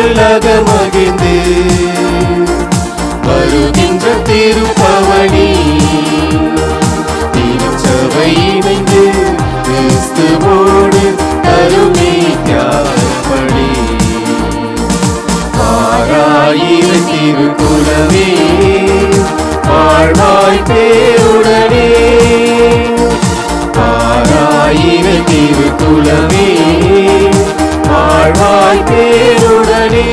நல்லக மகிழ்ந்து வருகின்ற திருப்பவனி திருச்சபை இணைந்து கிறிஸ்துவோடு தருமே தியாகப்படி ஆராயிர திருக்குலமே வாழ்வாய் பேருடனே ஆராயிர திருக்குலமே வாழ்வாய் பேருடனே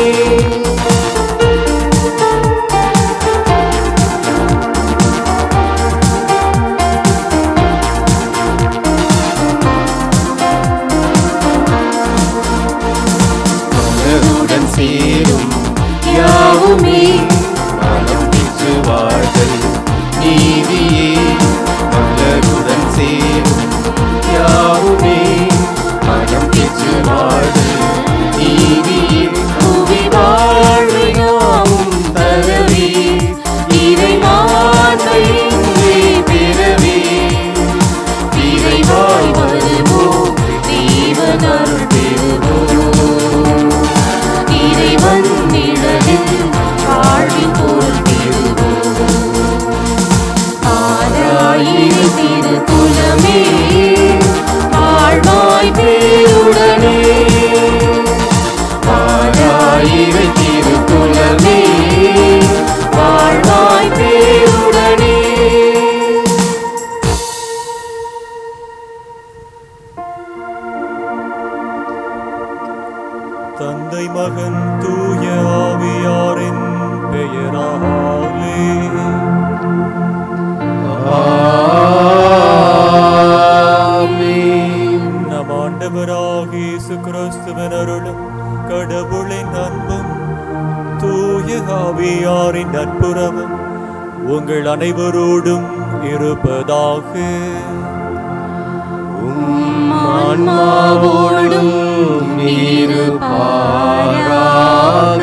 மலருடன் சேரும் யாவுமே நலம் பெற்று வாழ்தல் நீதியே மலருடன் சேரும் யாவுமே மனம் பெற்று வாழ்தல் நீதியே புவி வாழ்வு யாவும் தரவே இறைவானை இங்கே பெறவே இறைவாய் வருவோம் தேவனருள் பெறுவோம் இறைவன் நிழலில் வாழ்வின் பொருள் பெறுவோம் ஆராயிர திருக்குலமே வாழ்வாய் பேருடனே ஆராயிர திருக்குலமே வாழ்வாய் பேருடனே தந்தை மகன் தூய ஆவியாரின் பெயராலே ஆமென். நம் ஆண்டவராகிய இயேசு கிறிஸ்துவின் அருளும் கடவுளின் அன்பும் தூய ஆவியாரின் நட்புறவும் உங்கள் அனைவரோடும் இருப்பதாக உம் ஆன்மாவோடும் இருப்பாராக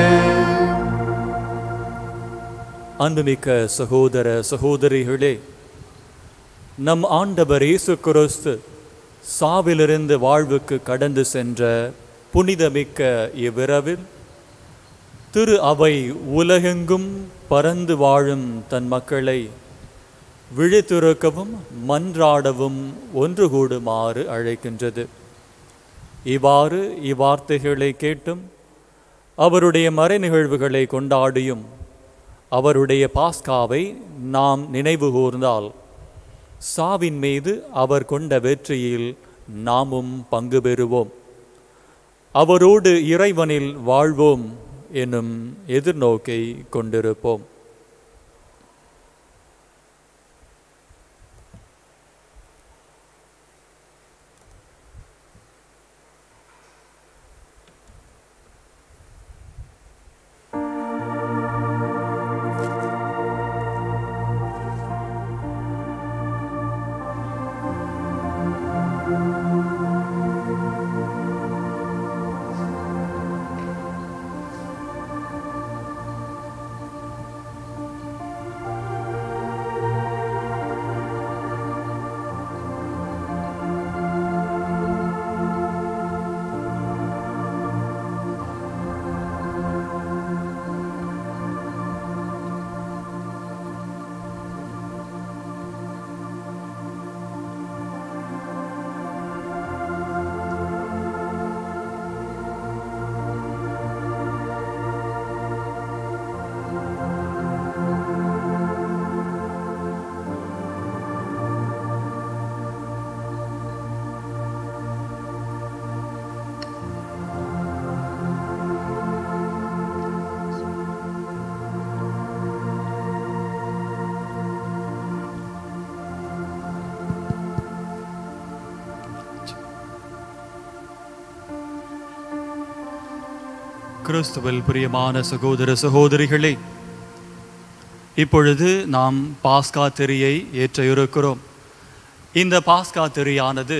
அன்புமிக்க சகோதர சகோதரிகளே நம் ஆண்டவர் இயேசு கிறிஸ்து சாவிலிருந்து வாழ்வுக்கு கடந்து சென்ற புனிதமிக்க இவ்விரவில் திரு அவை உலகெங்கும் பறந்து வாழும் தன் மக்களை விழித்திருக்கவும் மன்றாடவும் ஒன்று கூடுமாறு அழைக்கின்றது இவ்வாறு இவ்வார்த்தைகளை கேட்டும் அவருடைய மறை நிகழ்வுகளை கொண்டாடியும் அவருடைய பாஸ்காவை நாம் நினைவு கூர்ந்தால் சாவின் மீது அவர் கொண்ட வெற்றியில் நாமும் பங்கு பெறுவோம் அவரோடு இறைவனில் வாழ்வோம் எனும் எதிர்நோக்கை கொண்டிருப்போம் கிறிஸ்துவில் பிரியமான சகோதர சகோதரிகளே இப்பொழுது நாம் பாஸ்கா திரியை ஏற்ற இருக்கிறோம் இந்த பாஸ்கா திரியானது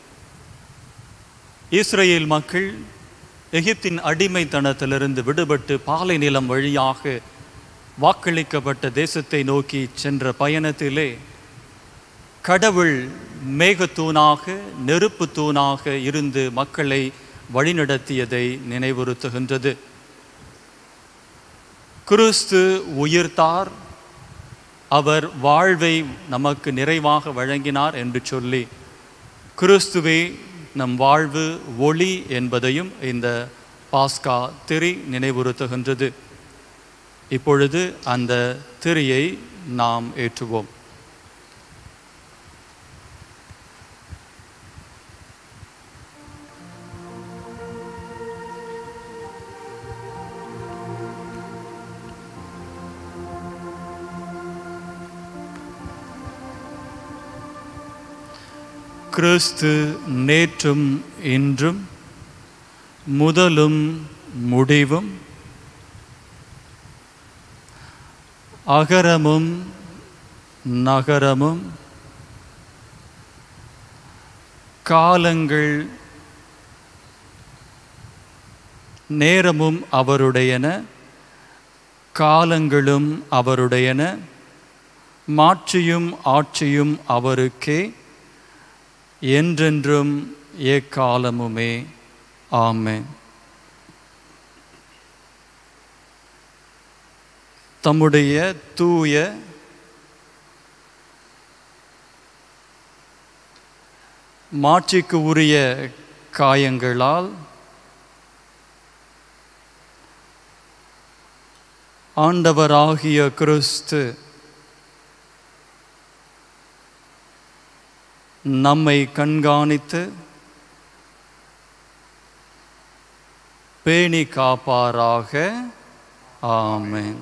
இஸ்ரேல் மக்கள் எகிப்தின் அடிமைத்தனத்திலிருந்து விடுபட்டு பாலை நிலம் வழியாக வாக்களிக்கப்பட்ட தேசத்தை நோக்கி சென்ற பயணத்திலே கடவுள் மேகத்தூணாக நெருப்பு தூணாக இருந்து மக்களை வழிநடத்தியதை நினைவுறுத்துகின்றது கிறிஸ்து உயிர்த்தார் அவர் வாழ்வை நமக்கு நிறைவாக வழங்கினார் என்று சொல்லி கிறிஸ்துவே நம் வாழ்வு ஒளி என்பதையும் இந்த பாஸ்கா திரி நினைவுறுத்துகின்றது இப்பொழுது அந்த திரியை நாம் ஏற்றுவோம் கிறிஸ்து நேற்றும் இன்றும் முதலும் முடிவும் அகரமும் நகரமும் காலங்கள் நேரமும் அவருடையன காலங்களும் அவருடையன மாட்சியும் ஆட்சியும் அவருக்கே என்றென்றும் எக்காலமுமே ஆமென் தம்முடைய தூய மாட்சிக்கு உரிய காயங்களால் ஆண்டவராகிய கிறிஸ்து நம்மை கண்காணித்து பேணி காப்பாராக ஆமென்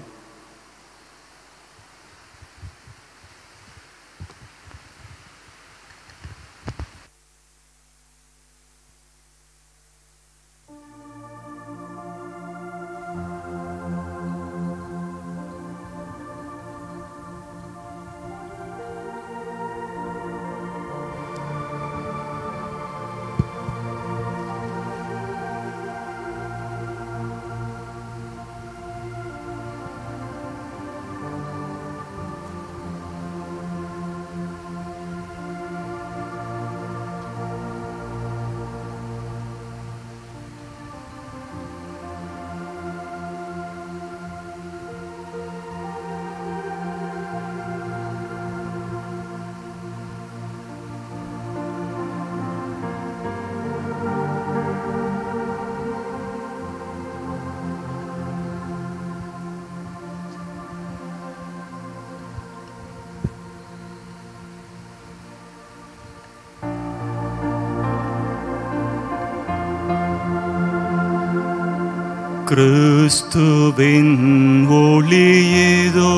கிறிஸ்துவின் ஒளியேதோ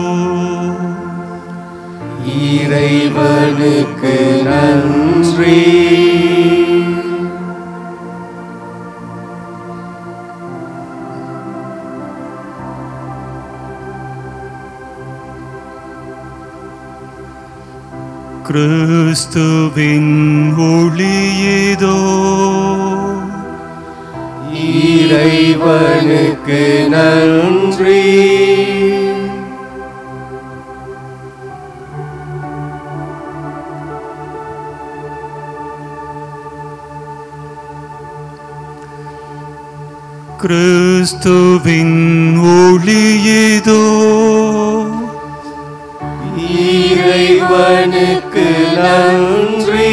இறைவனுக்கு நன்றி கிறிஸ்துவின் ஒளியேதோ இறைவனுக்கு நன்றி கிறிஸ்துவின் ஒளியேதோ இறைவனுக்கு நன்றி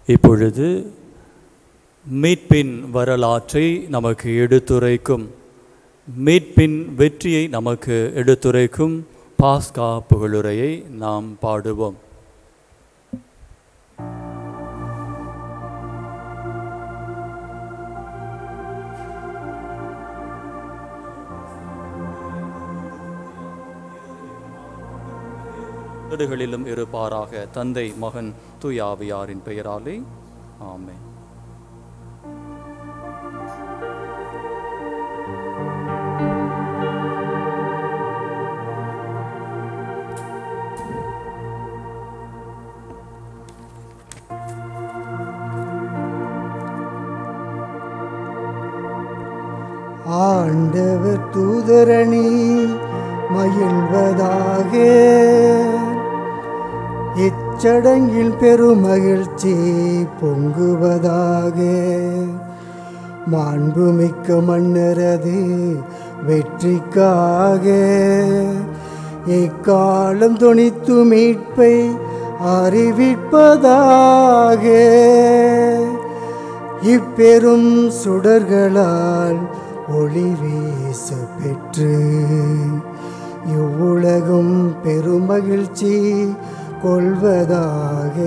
இப்பொழுது மீட்பின் வரலாற்றை நமக்கு எடுத்துரைக்கும் மீட்பின் வெற்றியை நமக்கு எடுத்துரைக்கும் பாஸ்கா புகழுரையை நாம் பாடுவோம் வீடுகளிலும் இருப்பாராக தந்தை மகன் தூயாவியாரின் பெயராலே ஆமென் ஆண்டவர் தூதரணி மகிழ்வதாக இச்சடங்கில் பெருமகிழ்ச்சி பொங்குவதாக மாண்புமிக்க மன்னரது வெற்றிக்காக இக்காலம் துணித்து மீட்பை அறிவிப்பதாக இப்பெரும் சுடர்களால் ஒளி வீச பெற்று இவ்வுலகும் பெருமகிழ்ச்சி கொள்வதாக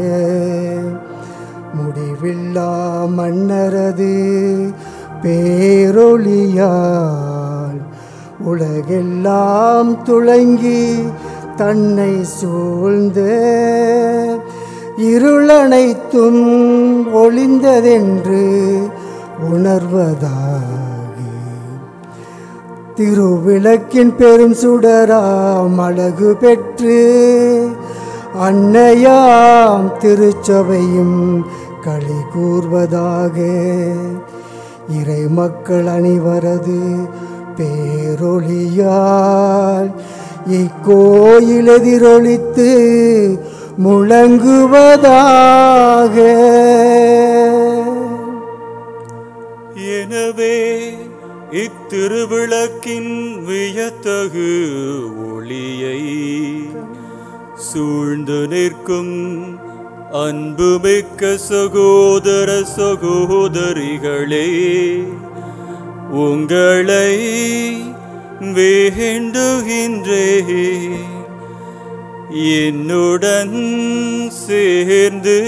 முடிவில்லா மன்னரது பேரொளியால் உலகெல்லாம் துளங்கி தன்னை சூழ்ந்த இருளனைத்தும் ஒளிந்ததென்று உணர்வதாக திருவிளக்கின் பெரும் சுடராம் அழகு பெற்று அன்னையாம் திருச்சபையும் களி கூர்வதாக இறை மக்கள் அனைவரது பேரொளியால் இக்கோயில் எதிரொலித்து முழங்குவதாக எனவே இத்திருவிளக்கின் வியத்தகு ஒளியை சூழ்ந்து நிற்கும் அன்புமிக்க சகோதர சகோதரிகளே உங்களை வேண்டுகின்றேன் என்னுடன் சேர்ந்து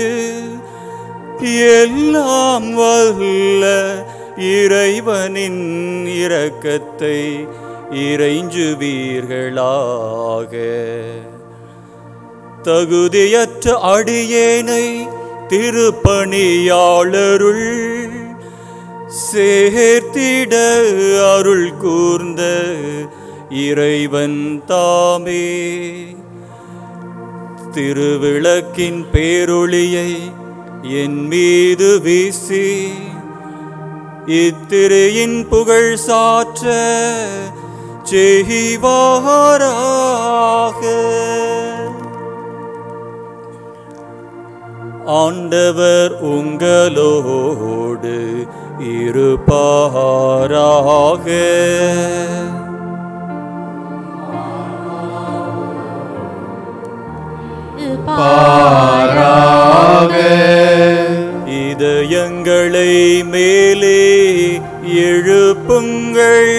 எல்லாம் வல்ல இறைவனின் இரக்கத்தை இறைஞ்சுவீர்களாக தகுதியற்ற அடியேனை திருப்பணியாளருள் சேர்த்திட அருள் கூர்ந்த இறைவன் தாமே திருவிளக்கின் பேரொளியை என் மீது வீசி இத்திரையின் புகழ் சாற்ற செய்வாராக ஆண்டவர் உங்களோடு இருப்பாராக பாராக இதயங்களை மேலே எழுப்புங்கள்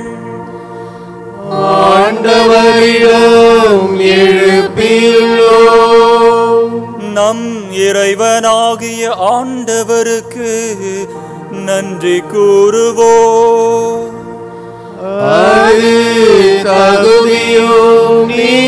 ஆண்டவரிடம் எழுப்பியுள்ளோம் நம் இறைவனாகிய ஆண்டவருக்கு நன்றி கூறுவோம் அது தகுதியும்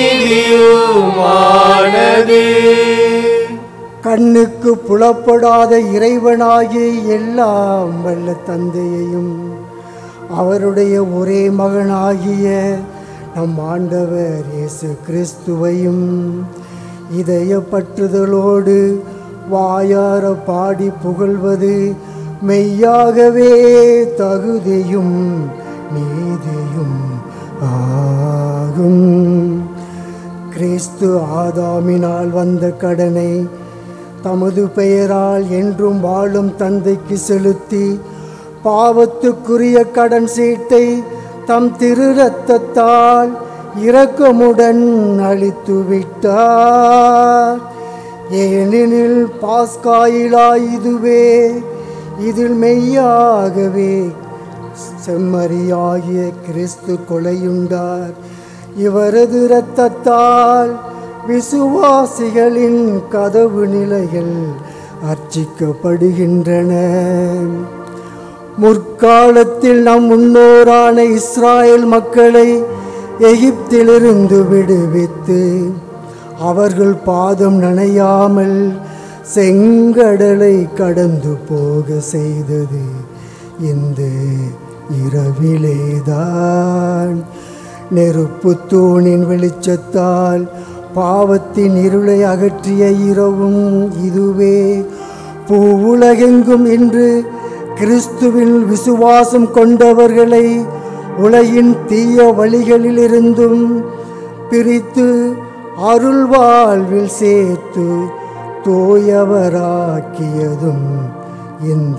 நீதியுமானது கண்ணுக்கு புலப்படாத இறைவனாகிய எல்லாம் வல்ல தந்தையையும் அவருடைய ஒரே மகனாகிய நம் ஆண்டவர் இயேசு கிறிஸ்துவையும் இதய பற்றுதலோடு வாயார பாடி புகழ்வது மெய்யாகவே தகுதியும் நீதியும் ஆகும் கிறிஸ்து ஆதாமினால் வந்த கடனை தமது பெயரால் என்றும் வாழும் தந்தைக்கு செலுத்தி பாவத்துக்குரிய கடன் சீட்டை தம் திரு இரத்தத்தால் இரக்கமுடன் அளித்து விட்டார் ஏனெனில் பாஸ்காயிலா இதுவே இதில் மெய்யாகவே செம்மறியாகிய கிறிஸ்து கொலையுண்டார் இவரது இரத்தத்தால் விசுவாசிகளின் கதவு நிலைகள் அர்ச்சிக்கப்படுகின்றன முற்காலத்தில் நம் முன்னோரான இஸ்ராயேல் மக்களை எகிப்திலிருந்து விடுவித்து அவர்கள் பாதம் நனையாமல் செங்கடலை கடந்து போக செய்தது இந்த இரவிலேதான் நெருப்பு தூணின் வெளிச்சத்தால் பாவத்தின் இருளை அகற்றிய இரவும் இதுவே பூவுலகெங்கும் இன்று கிறிஸ்துவில் விசுவாசம் கொண்டவர்களை உலகின் தீய வழிகளிலிருந்தும் பிரித்து அருள் வாழ்வில் சேர்த்து தூயவராக்கியதும் இந்த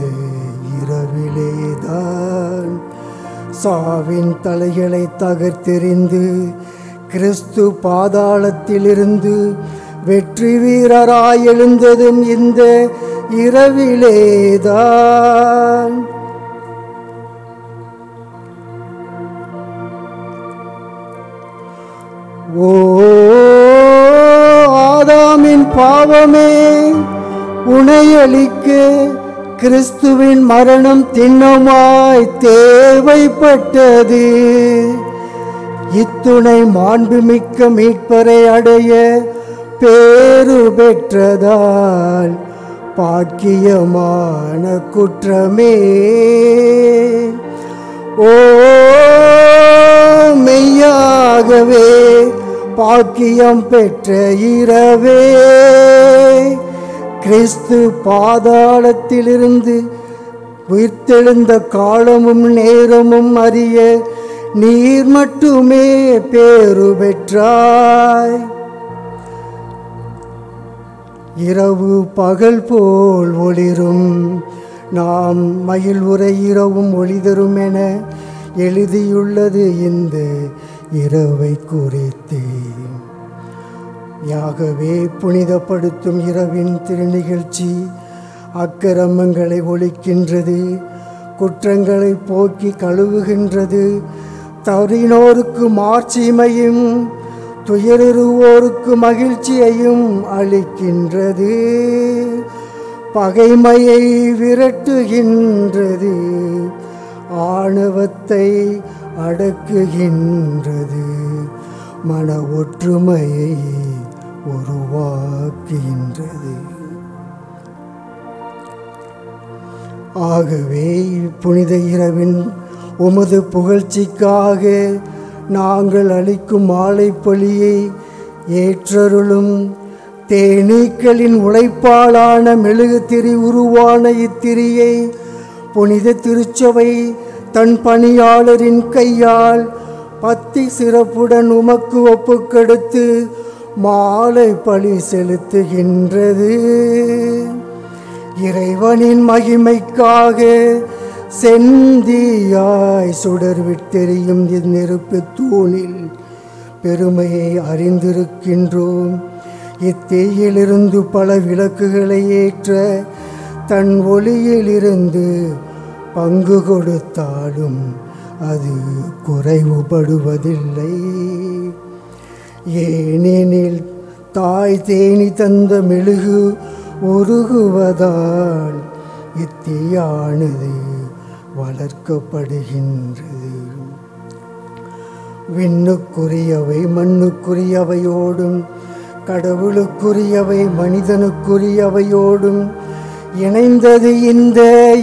இரவிலேதான் சாவின் தலைகளை தகர்த்தெறிந்து கிறிஸ்து பாதாளத்திலிருந்து வெற்றி வீரராய் எழுந்ததும் இந்த இரவிலேதான் ஓ ஆதாமின் பாவமே உணையளிக்க கிறிஸ்துவின் மரணம் திண்ணமாய் தேவைப்பட்டது இத்துணை மாண்புமிக்க மீட்பரை அடைய பேறு பெற்றதால் பாக்கியமான குற்றமே ஓ மெய்யாகவே பாக்கியம் பெற்ற இரவே கிறிஸ்து பாதாளத்திலிருந்து உயிர்த்தெழுந்த காலமும் நேரமும் அறிய நீர் மட்டுமே பேறு பெற்றாய் இரவு பகல் போல் ஒளிரும் நாம் மயில் உரை இரவும் ஒளிதரும் என எழுதியுள்ளது இந்த இரவை குறித்து யாகவே புனிதப்படுத்தும் இரவின் திருநிகழ்ச்சி அக்கிரமங்களை ஒழிக்கின்றது குற்றங்களை போக்கி கழுவுகின்றது தவறினோருக்கு மாட்சிமையும் துயருவோருக்கு மகிழ்ச்சியையும் அளிக்கின்றது பகைமையை விரட்டுகின்றது ஆணவத்தை அடக்குகின்றது மன ஒற்றுமையை உருவாக்குகின்றது ஆகவே புனித இரவின் உமது புகழ்ச்சிக்காக நாங்கள் அளிக்கும் மாலை பலியை ஏற்றருளும் தேனீக்களின் உழைப்பாலான மெழுகு திரி உருவான இத்திரியை புனித திருச்சபை தன் பணியாளரின் கையால் பத்தி சிறப்புடன் உமக்கு ஒப்புக்கெடுத்து மாலை பலி செலுத்துகின்றது இறைவனின் மகிமைக்காக செந்தியாய் சுடர் விட்டெறியும் இந்நெருப்பு தூணில் பெருமையை அறிந்திருக்கின்றோம் இத்தீயிலிருந்து பல விளக்குகளை ஏற்ற தன் ஒளியிலிருந்து பங்கு கொடுத்தாலும் அது குறைவுபடுவதில்லை ஏனெனில் தாய் தேனி தந்த மெழுகு உருகுவதால் இத்தீயானது வளர்க்கப்படுகின்றது விண்ணுக்குரியவை மண்ணுக்குரியவையோடும் கடவுளுக்குரியவை மனிதனுக்குரியவையோடும் இணைந்தது இந்த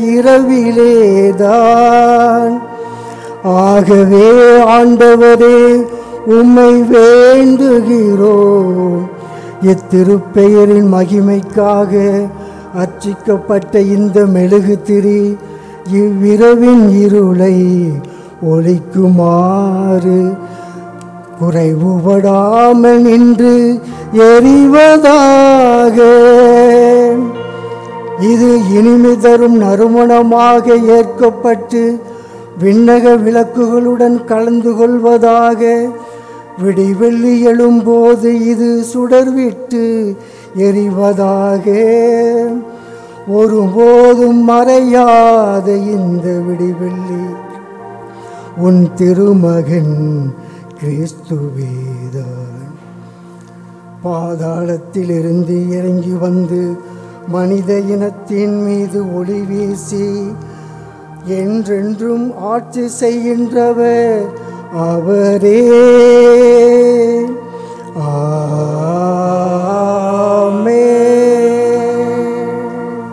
இரவிலேதான் ஆகவே ஆண்டவரே உம்மை வேண்டுகிறோம் இத்திருப்பெயரின் மகிமைக்காக அர்ச்சிக்கப்பட்ட இந்த மெழுகு திரி இவ்விரவின் இருளை ஒழிக்குமாறு குறைவுபடாமல் நின்று எரிவதாக இது இனிமை தரும் நறுமணமாக ஏற்கப்பட்டு விண்ணக விளக்குகளுடன் கலந்து கொள்வதாக விடிவெள்ளி எழும்போது இது சுடர்விட்டு எரிவதாக ஒருபோதும் மறையாத இந்த விடிவெள்ளி உன் திருமகன் கிறிஸ்துவேதான் பாதாளத்திலிருந்து இறங்கி வந்து மனித இனத்தின் மீது ஒளி வீசி என்றென்றும் ஆட்சி செய்கின்றவர் அவரே ஆமென்.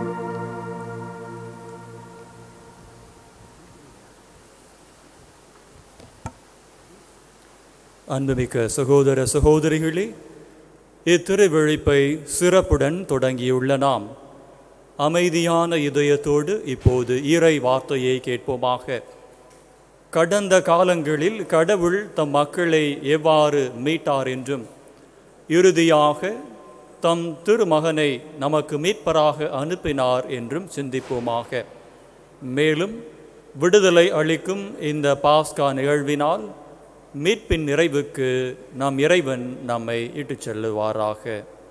அன்புமிக்க சகோதர சகோதரிகளே இத்திருவிழிப்பை சிறப்புடன் தொடங்கியுள்ள நாம் அமைதியான இதயத்தோடு இப்போது இறை வார்த்தையை கேட்போமாக கடந்த காலங்களில் கடவுள் தம் மக்களை எவ்வாறு மீட்டார் என்றும் இறுதியாக தம் திருமகனை நமக்கு மீட்பராக அனுப்பினார் என்றும் சிந்திப்போமாக மேலும் விடுதலை அளிக்கும் இந்த பாஸ்கா நிகழ்வினால் மீட்பின் நிறைவுக்கு நம் இறைவன் நம்மை இட்டுச் செல்லுவாராக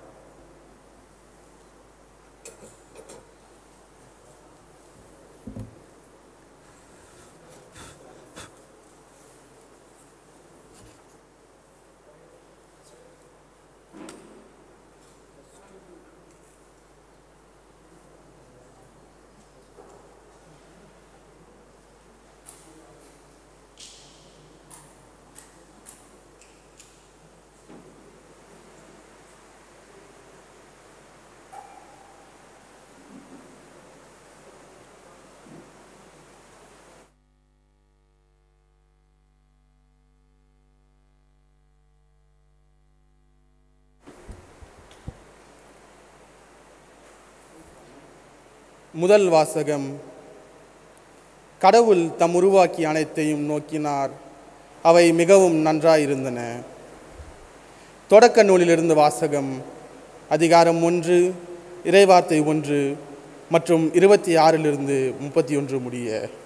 முதல் வாசகம் கடவுள் தம் உருவாக்கி அனைத்தையும் நோக்கினார் அவை மிகவும் நன்றாயிருந்தன தொடக்க நூலிலிருந்து வாசகம் அதிகாரம் ஒன்று இறைவார்த்தை ஒன்று மற்றும் இருபத்தி ஆறிலிருந்து முப்பத்தி ஒன்று முடிய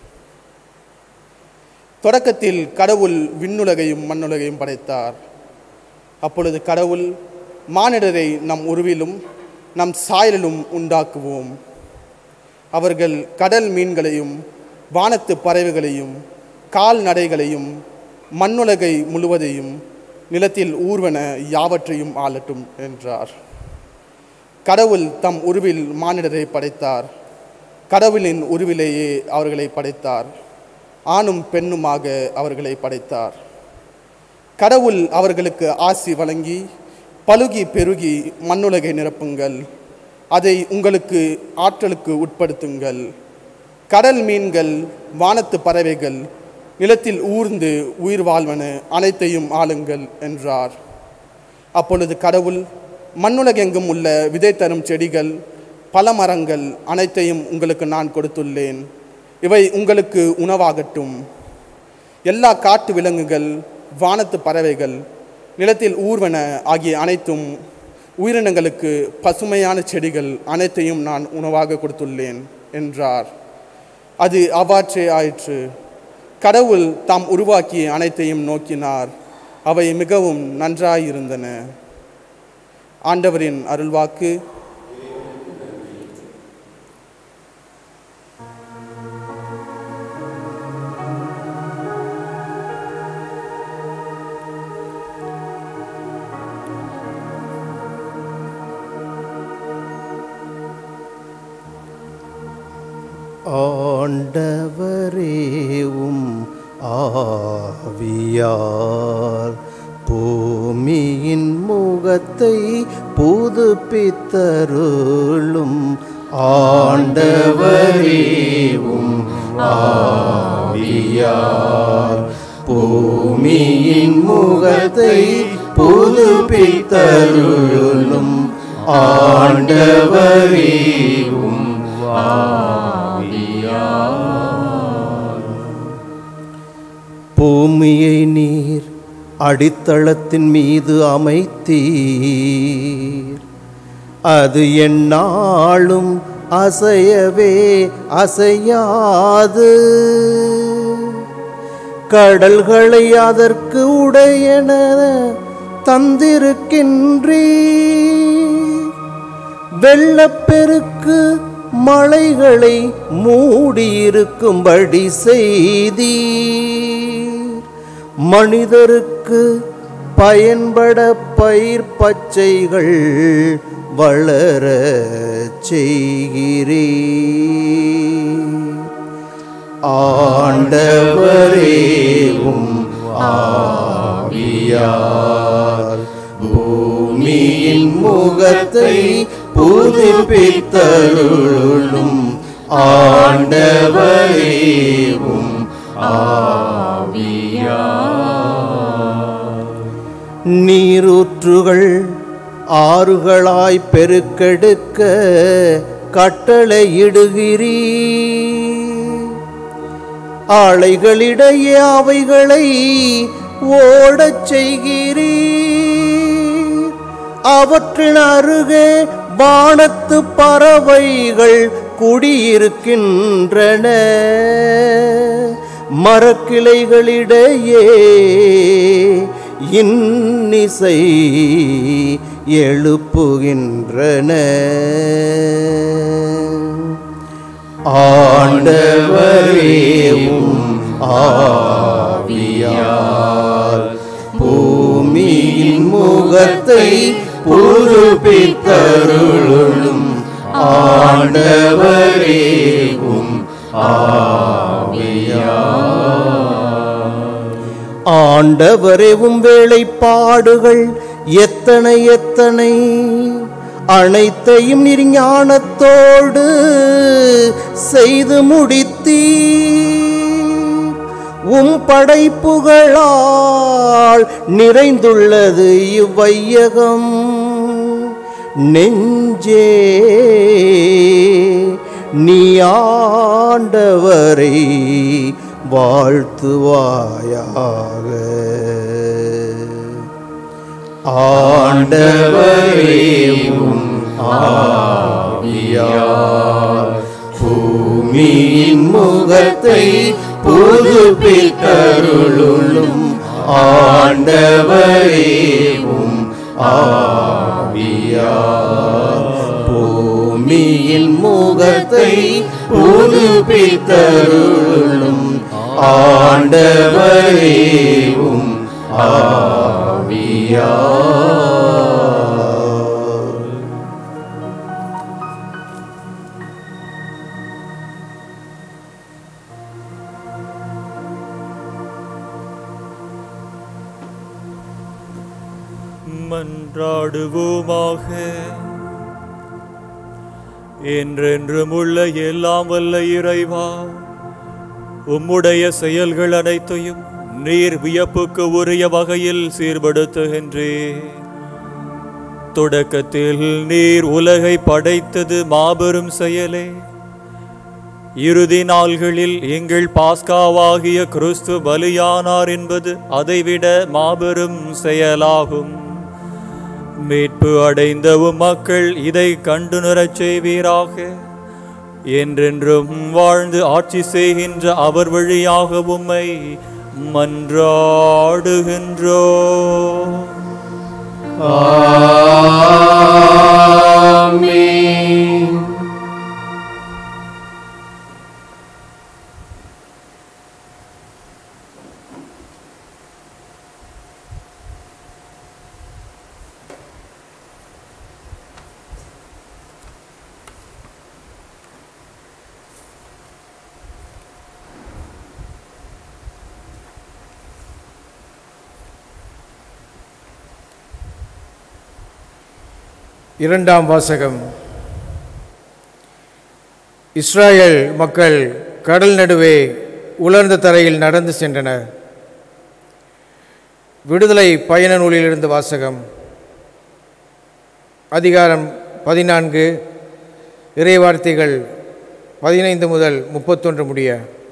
தொடக்கத்தில் கடவுள் விண்ணுலகையும் மண்ணுலகையும் படைத்தார் அப்பொழுது கடவுள் மானிடரை நம் உருவிலும் நம் சாயலிலும் உண்டாக்குவோம் அவர்கள் கடல் மீன்களையும் வானத்து பறவைகளையும் கால்நடைகளையும் மண்ணுலகை முழுவதையும் நிலத்தில் ஊர்வன யாவற்றையும் ஆளட்டும் என்றார் கடவுள் தம் உருவில் மானிடரை படைத்தார் கடவுளின் உருவிலேயே அவர்களை படைத்தார் ஆணும் பெண்ணுமாக அவர்களை படைத்தார் கடவுள் அவர்களுக்கு ஆசி வழங்கி பலுகி பெருகி மண்ணுலகை நிரப்புங்கள் அதை உங்களுக்கு ஆற்றலுக்கு உட்படுத்துங்கள் கடல் மீன்கள் வானத்து பறவைகள் நிலத்தில் ஊர்ந்து உயிர் வாழ்வன அனைத்தையும் ஆளுங்கள் என்றார் அப்பொழுது கடவுள் மண்ணுலகெங்கும் உள்ள விதை தரும் செடிகள் பல மரங்கள் அனைத்தையும் உங்களுக்கு நான் கொடுத்துள்ளேன் இவை உங்களுக்கு உணவாகட்டும் எல்லா காட்டு விலங்குகள் வானத்து பறவைகள் நிலத்தில் ஊர்வன ஆகிய அனைத்தும் உயிரினங்களுக்கு பசுமையான செடிகள் அனைத்தையும் நான் உணவாக கொடுத்துள்ளேன் என்றார் அது அவ்வாற்றே ஆயிற்று கடவுள் தாம் உருவாக்கிய அனைத்தையும் நோக்கினார் அவை மிகவும் நன்றாயிருந்தன ஆண்டவரின் அருள்வாக்கு ஆண்டவரேவும் ஆவியார் பூமியின் முகத்தை புதுப்பித்தருளும் ஆண்டவரேவும் ஆவியார் பூமியின் முகத்தை புதுப்பித்தருளும் ஆண்டவரேவும் பூமியை நீர் அடித்தளத்தின் மீது அமைத்தீர் அது எந்நாளும் அசையவே அசையாது கடல்களை அதற்கு உடையன தந்திருக்கின்றீர் வெள்ளப்பெருக்கு மலைகளை மூடியிருக்கும்படி செய்தீர் மனிதருக்கு பயன்பட பயிர் பச்சைகள் வளர செய்கிறீர் ஆண்டவரேவும் ஆவியார் பூமியின் முகத்தை புதுப்பித்தருளும் ஆண்டவரேவும் நீரூற்றுகள் ஆறுகளாய் பெருக்கெடுக்க கட்டளையிடுகிறீர் ஆலைகளிடையே அவைகளை ஓடச் செய்கிறீர் அவற்றின் அருகே வானத்து பறவைகள் குடியிருக்கின்றன மரக்கிளைகளிடையே இன்னிசை எழுப்புகின்றன ஆண்டவரேவும் ஆவியார் பூமியின் முகத்தை புதுப்பித்தருளும் ஆண்டவரேவும் ஆண்டவரேவும் வேலைப்பாடுகள் எத்தனை எத்தனை அனைத்தையும் நீர் ஞானத்தோடு செய்து முடித்தீர் உம் படைப்புகளால் நிறைந்துள்ளது இவ்வையகம் நெஞ்சே நீ ஆண்டவரை வாழ்த்துவாயாக ஆண்டவரேவும் ஆவியார் பூமியின் முகத்தை புதுப்பித்தருளும் ஆண்டவரேவும் ஆவியார் பூமியின் முகத்தை புதுப்பித்தருளும் ஆண்டவரேவும் ஆவியார் மன்றாடுவோமாக என்றென்றும் உள்ள எல்லாம் வல்ல இறைவா உம்முடைய செயல்கள் அனைத்தையும் நீர் வியப்புக்கு உரிய வகையில் சீர்படுத்துகின்றே தொடக்கத்தில் நீர் உலகை படைத்தது மாபெரும் செயலே இறுதி நாள்களில் எங்கள் பாஸ்காவாகிய கிறிஸ்து பலியானார் என்பது அதைவிட மாபெரும் செயலாகும் மீட்பு அடைந்த உம் மக்கள் இதை கண்டுணரச் செய்வீராக என்றென்றும் வாழ்ந்து ஆட்சி செய்கின்ற அவர் வழியாக உம்மை மன்றாடுகின்றோ இரண்டாம் வாசகம் இஸ்ராயேல் மக்கள் கடல் நடுவே உலர்ந்த தரையில் நடந்து சென்றனர் விடுதலை பயண நூலிலிருந்து வாசகம் அதிகாரம் பதினான்கு இறைவார்த்தைகள் பதினைந்து முதல் முப்பத்தொன்று முடிய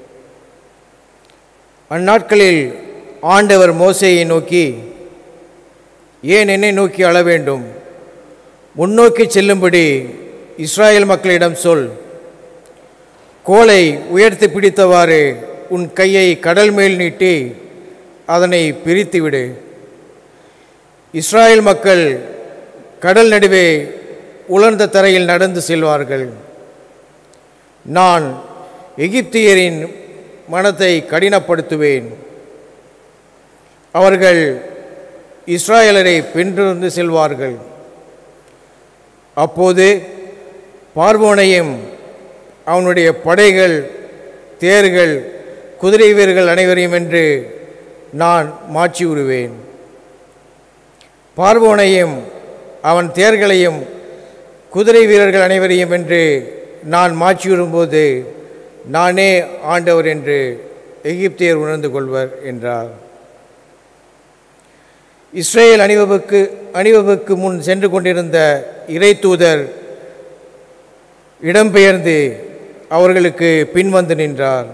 அந்நாட்களில் ஆண்டவர் மோசேயை நோக்கி ஏன் என்னை நோக்கி அழ வேண்டும் முன்னோக்கி செல்லும்படி இஸ்ராயேல் மக்களிடம் சொல் கோலை உயர்த்தி பிடித்தவாறு உன் கையை கடல் மேல் நீட்டி அதனை பிரித்துவிடு இஸ்ராயேல் மக்கள் கடல் நடுவே உலர்ந்த தரையில் நடந்து செல்வார்கள் நான் எகிப்தியரின் மனத்தை கடினப்படுத்துவேன் அவர்கள் இஸ்ராயலரை பின்தொடர்ந்து செல்வார்கள் அப்போது பார்வோனையும் அவனுடைய படைகள் தேர்கள் குதிரை வீரர்கள் அனைவரையும் என்று நான் மாற்றி விடுவேன் பார்வோனையும் அவன் தேர்களையும் குதிரை வீரர்கள் அனைவரையும் என்று நான் மாற்றி விடும்போது நானே ஆண்டவர் என்று எகிப்தியர் உணர்ந்து கொள்வர் என்றார் இஸ்ரேல் அணிவகுக்கு அணிவகுக்கு முன் சென்று கொண்டிருந்த இறை தூதர் இடம்பெயர்ந்து அவர்களுக்கு பின்வந்து நின்றார்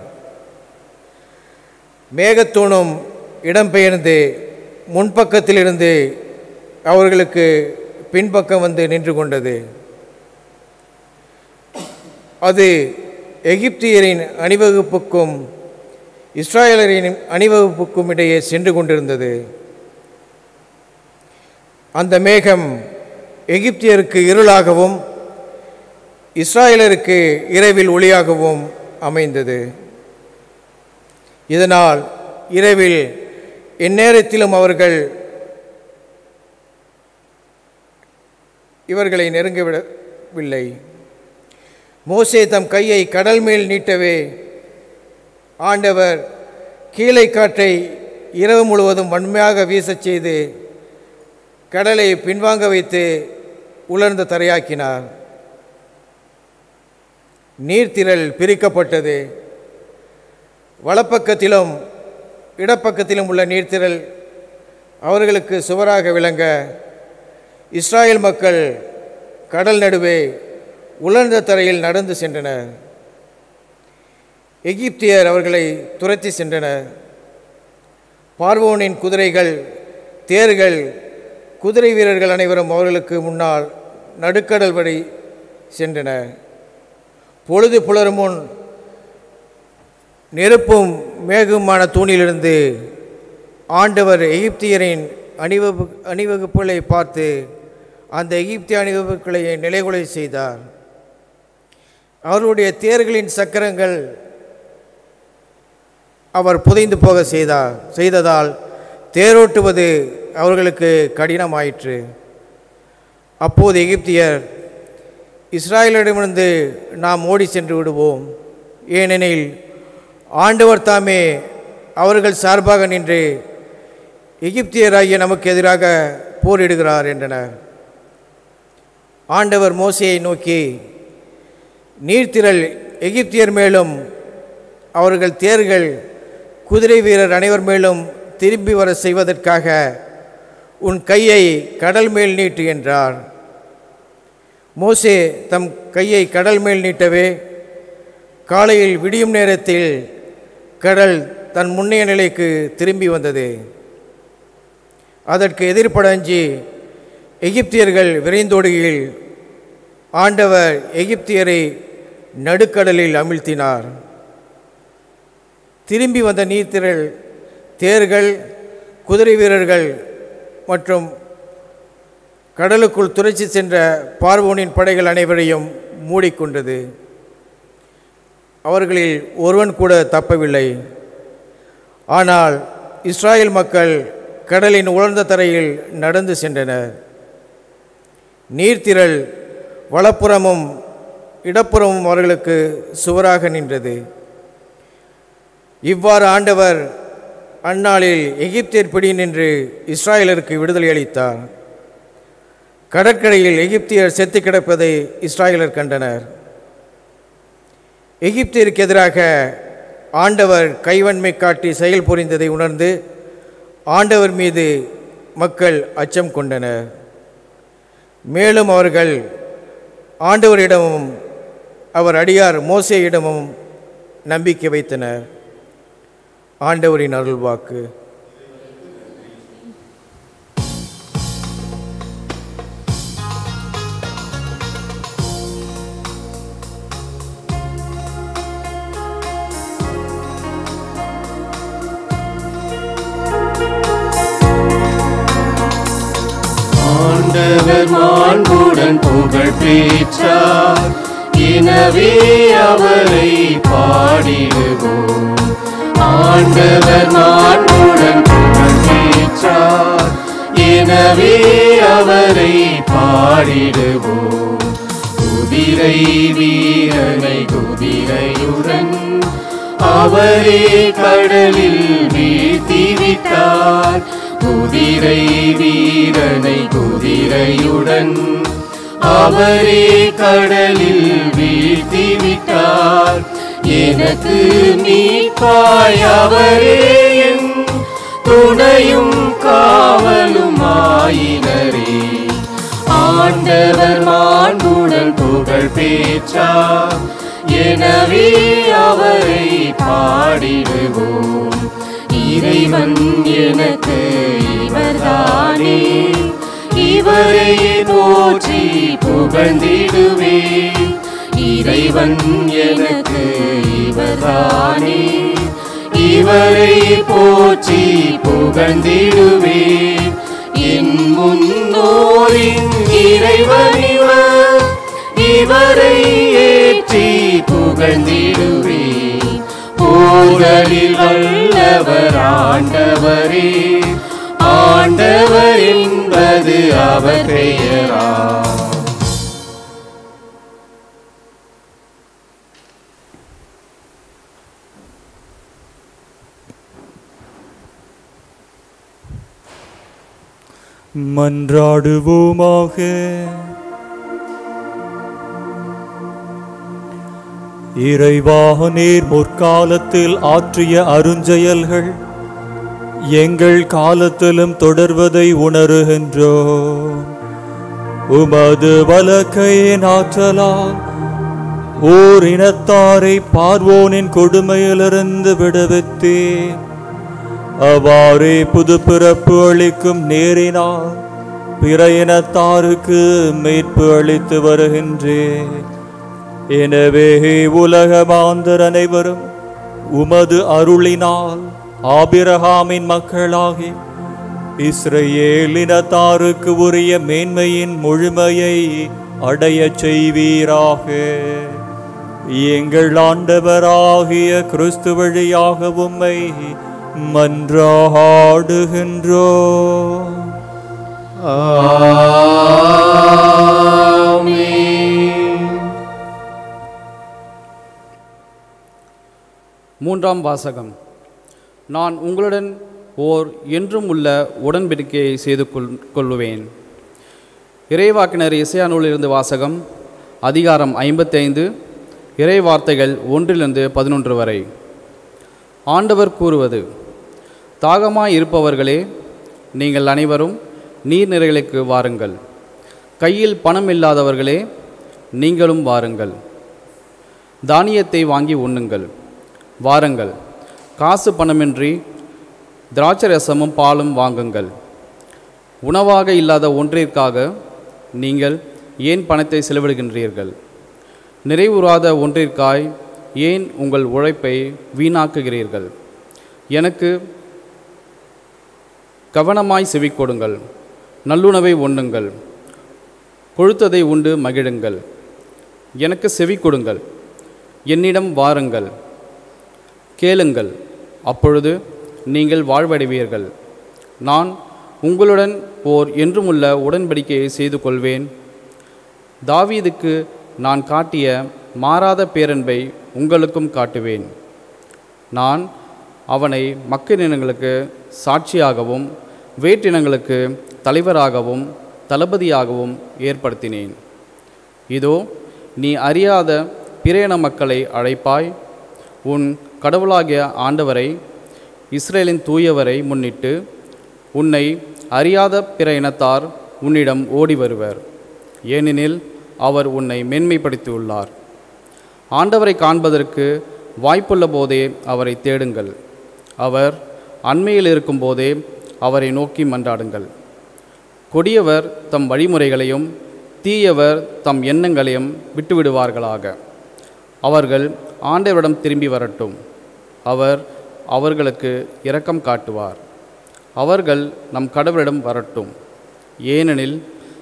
மேகத்தூணும் இடம்பெயர்ந்து முன்பக்கத்திலிருந்து அவர்களுக்கு பின்பக்கம் வந்து நின்று கொண்டது அது எகிப்தியரின் அணிவகுப்புக்கும் இஸ்ராயலரின் அணிவகுப்புக்கும் இடையே சென்று கொண்டிருந்தது அந்த மேகம் எகிப்தியருக்கு இருளாகவும் இஸ்ராயலருக்கு இரவில் ஒளியாகவும் அமைந்தது இதனால் இரவில் எந்நேரத்திலும் அவர்கள் இவர்களை நெருங்கவிடவில்லை மோசே தம் கையை கடல் மேல் நீட்டவே ஆண்டவர் கீழே காற்றை இரவு முழுவதும் வன்மையாக வீசச் செய்து கடலை பின்வாங்க வைத்து உலர்ந்த தரையாக்கினார் நீர்த்திரள் பிரிக்கப்பட்டது வலப்பக்கத்திலும் இடப்பக்கத்திலும் உள்ள நீர்த்திரள் அவர்களுக்கு சுவராக விளங்க இஸ்ராயேல் மக்கள் கடல் நடுவே உலர்ந்த தரையில் நடந்து சென்றனர் எகிப்தியர் அவர்களை துரத்தி சென்றனர் பார்வோனின் குதிரைகள் தேர்கள் குதிரை வீரர்கள் அனைவரும் அவர்களுக்கு முன்னால் நடுக்கடல் வரை சென்றனர் பொழுது புலரும் முன் நெருப்பும் மேகமான தூணிலிருந்து ஆண்டவர் எகிப்தியரின் அணிவகு அணிவகுப்புகளை பார்த்து அந்த எகிப்திய அணிவகுப்புகளை நிலைகுலை செய்தார் அவர்களுடைய தேர்களின் சக்கரங்கள் அவர் புதைந்து போக செய்தார் செய்ததால் தேரோட்டுவது அவர்களுக்கு கடினமாயிற்று அப்போது எகிப்தியர் இஸ்ராயலிடமிருந்து நாம் ஓடி சென்று விடுவோம் ஏனெனில் ஆண்டவர் தாமே அவர்கள் சார்பாக நின்று எகிப்தியராகிய நமக்கு எதிராக போரிடுகிறார் என்றனர் ஆண்டவர் மோசையை நோக்கி நீர்த்திரள் எகிப்தியர் மேலும் அவர்கள் தேர்கள் குதிரை வீரர் அனைவர் மேலும் திரும்பி வர செய்வதற்காக உன் கையை கடல் மேல் நீட்டு என்றார் மோசே தம் கையை கடல் மேல் நீட்டவே காலையில் விடியும் நேரத்தில் கடல் தன் முன்னைய நிலைக்கு திரும்பி வந்தது அதற்கு எதிர்ப்படஞ்சி எகிப்தியர்கள் விரைந்தோடுகையில் ஆண்டவர் எகிப்தியரை நடுக்கடலில் அமிழ்த்தினார் திரும்பி வந்த நீர்த்திரள் தேர்கள் குதிரை வீரர்கள் மற்றும் கடலுக்குள் துரைச்சி சென்ற பார்வோனின் படைகள் அனைவரையும் மூடிக்கொண்டது அவர்களில் ஒருவன் கூட தப்பவில்லை ஆனால் இஸ்ராயேல் மக்கள் கடலின் உலர்ந்த தரையில் நடந்து சென்றனர் நீர்த்திரள் வலப்புறமும் இடப்புறமும் அவர்களுக்கு சுவராக நின்றது இவ்வாறு ஆண்டவர் அந்நாளில் எகிப்தியர் பிடி நின்று இஸ்ராயலருக்கு விடுதலை அளித்தார் கடற்கரையில் எகிப்தியர் செத்து கிடப்பதை இஸ்ராயலர் கண்டனர் எகிப்தியருக்கு எதிராக ஆண்டவர் கைவன்மை காட்டி செயல் புரிந்ததை உணர்ந்து ஆண்டவர் மீது மக்கள் அச்சம் கொண்டனர் மேலும் அவர்கள் ஆண்டவரிடமும் அவர் அடியார் மோசேயிடமும் நம்பிக்கை வைத்தனர் ஆண்டவரின் அருள்வாக்கு ஆண்டவர் மாண்புடன் புகழ் பெற்றார் எனவே அவரை பாடிடுவோம் ஆண்டவர் மாண்புடன் புகழ் பெற்றார் எனவே அவரை பாடிடுவோம் குதிரை வீரனை குதிரையுடன் அவரே கடலில் வீழ்த்தி விட்டார் குதிரை வீரனை குதிரையுடன் அவரே கடலில் வீழ்த்தி விட்டார் எனக்கு மீட்பாய் அவரே என் துணையும் காவலும் ஆயினரே ஆண்டவர் மாண்புடன் புகழ் பெற்றார் எனவே அவரை பாடிடுவோம் இறைவன் எனக்கு இவர்தானே இவரை போற்றி புகழ்ந்திடுவேன் இறைவன் எனக்கு இவர்தானே இவரை போற்றி புகழ்ந்திடுவேன் என் முன்னோரின் இறைவன் இவர் இவரை ஏற்றி புகழ்ந்திடுவேன் போதலில் வல்லவர் ஆண்டவரே ஆண்டவர் என்பது அவர் பெயரா மன்றாடுவோமாக இறைவா நீர் முற்காலத்தில் ஆற்றிய அருஞ்செயல்கள் எங்கள் காலத்திலும் தொடர்வதை உணருகின்றோம் உமது வலக்கையின் ஆற்றலால் ஓர் இனத்தாரை பார்வோனின் கொடுமையிலிருந்து விடுவித்தேன் அவ்வாறே புது பிறப்பு அளிக்கும் நேரினால் பிற இனத்தாருக்கு மீட்பு அளித்து வருகின்றேன் எனவே உலக மாந்தர் அனைவரும் உமது அருளினால் ஆபிரகாமின் மக்களாகி இஸ்ரேல் இனத்தாருக்கு உரிய மேன்மையின் முழுமையை அடையச் செய்வீராக எங்கள் ஆண்டவராகிய கிறிஸ்து வழியாக உம்மை மன்றாடுகின்றோ மூன்றாம் வாசகம் நான் உங்களுடன் ஓர் என்றும் உள்ள உடன்படிக்கையை செய்து கொள் கொள்ளுவேன் இறைவாக்கினர் இசையா நூலிலிருந்து வாசகம் அதிகாரம் ஐம்பத்தைந்து இறை வார்த்தைகள் ஒன்றிலிருந்து பதினொன்று வரை ஆண்டவர் கூறுவது தாகமாய் இருப்பவர்களே நீங்கள் அனைவரும் நீர்நிறைகளுக்கு வாருங்கள் கையில் பணம் இல்லாதவர்களே நீங்களும் வாருங்கள் தானியத்தை வாங்கி உண்ணுங்கள் வாருங்கள் காசு பணமின்றி திராட்சரசமும் பாலும் வாங்குங்கள் உணவாக இல்லாத ஒன்றிற்காக நீங்கள் ஏன் பணத்தை செலவிடுகின்றீர்கள் நிறைவுறாத ஒன்றிற்காய் ஏன் உங்கள் உழைப்பை வீணாக்குகிறீர்கள் எனக்கு கவனமாய் செவி கொடுங்கள் நல்லுணவை உண்ணுங்கள் கொழுத்ததை உண்டு மகிழுங்கள் எனக்கு செவி கொடுங்கள் என்னிடம் வாருங்கள் கேளுங்கள் அப்பொழுது நீங்கள் வாழ்வடைவீர்கள் நான் உங்களுடன் ஓர் என்றுமுள்ள உடன்படிக்கையை செய்து கொள்வேன் தாவீதுக்கு நான் காட்டிய மாறாத பேரன்பை உங்களுக்கும் காட்டுவேன் நான் அவனை மக்களினங்களுக்கு சாட்சியாகவும் வேற்றினங்களுக்கு தலைவராகவும் தளபதியாகவும் ஏற்படுத்தினேன் இதோ நீ அறியாத பிற இன மக்களை அழைப்பாய் உன் கடவுளாகிய ஆண்டவரை இஸ்ரேலின் தூயவரை முன்னிட்டு உன்னை அறியாத பிற இனத்தார் உன்னிடம் ஓடி வருவர் ஏனெனில் அவர் உன்னை மேன்மைப்படுத்தியுள்ளார் ஆண்டவரை காண்பதற்கு வாய்ப்புள்ள போதே அவரை தேடுங்கள் அவர் அண்மையில் இருக்கும்போதே அவரை நோக்கி மன்றாடுங்கள் கொடியவர் தம் வழிமுறைகளையும் தீயவர் தம் எண்ணங்களையும் விட்டுவிடுவார்களாக அவர்கள் ஆண்டவரிடம் திரும்பி வரட்டும் அவர் அவர்களுக்கு இரக்கம் காட்டுவார் அவர்கள் நம் கடவுளிடம் வரட்டும் ஏனெனில்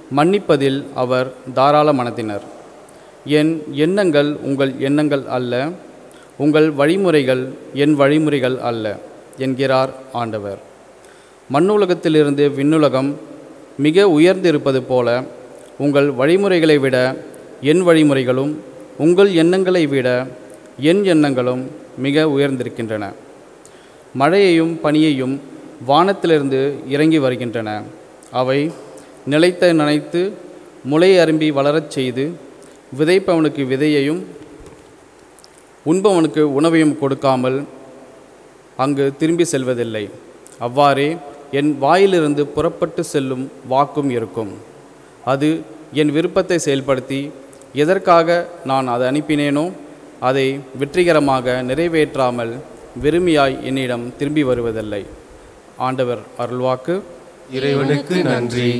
மன்னிப்பதில் அவர் தாராள மனத்தினர் என் எண்ணங்கள் உங்கள் எண்ணங்கள் அல்ல உங்கள் வழிமுறைகள் என் வழிமுறைகள் அல்ல என்கிறார் ஆண்டவர் மண்ணுலகத்திலிருந்து விண்ணுலகம் மிக உயர்ந்திருப்பது போல உங்கள் வழிமுறைகளை விட என் வழிமுறைகளும் உங்கள் எண்ணங்களை விட என் எண்ணங்களும் மிக உயர்ந்திருக்கின்றன மழையையும் பனியையும் வானத்திலிருந்து இறங்கி வருகின்றன அவை நிலைத்த நனைத்து முளை அரும்பி வளரச் செய்து விதைப்பவனுக்கு விதையையும் உண்பவனுக்கு உணவையும் கொடுக்காமல் அங்கு திரும்பி செல்வதில்லை அவ்வாறே என் வாயிலிருந்து புறப்பட்டு செல்லும் வாக்கும் இருக்கும் அது என் விருப்பத்தை செயல்படுத்தி எதற்காக நான் அதை அனுப்பினேனோ அதை வெற்றிகரமாக நிறைவேற்றாமல் வெறுமையாய் என்னிடம் திரும்பி வருவதில்லை ஆண்டவர் அருள்வாக்கு இறைவனுக்கு நன்றி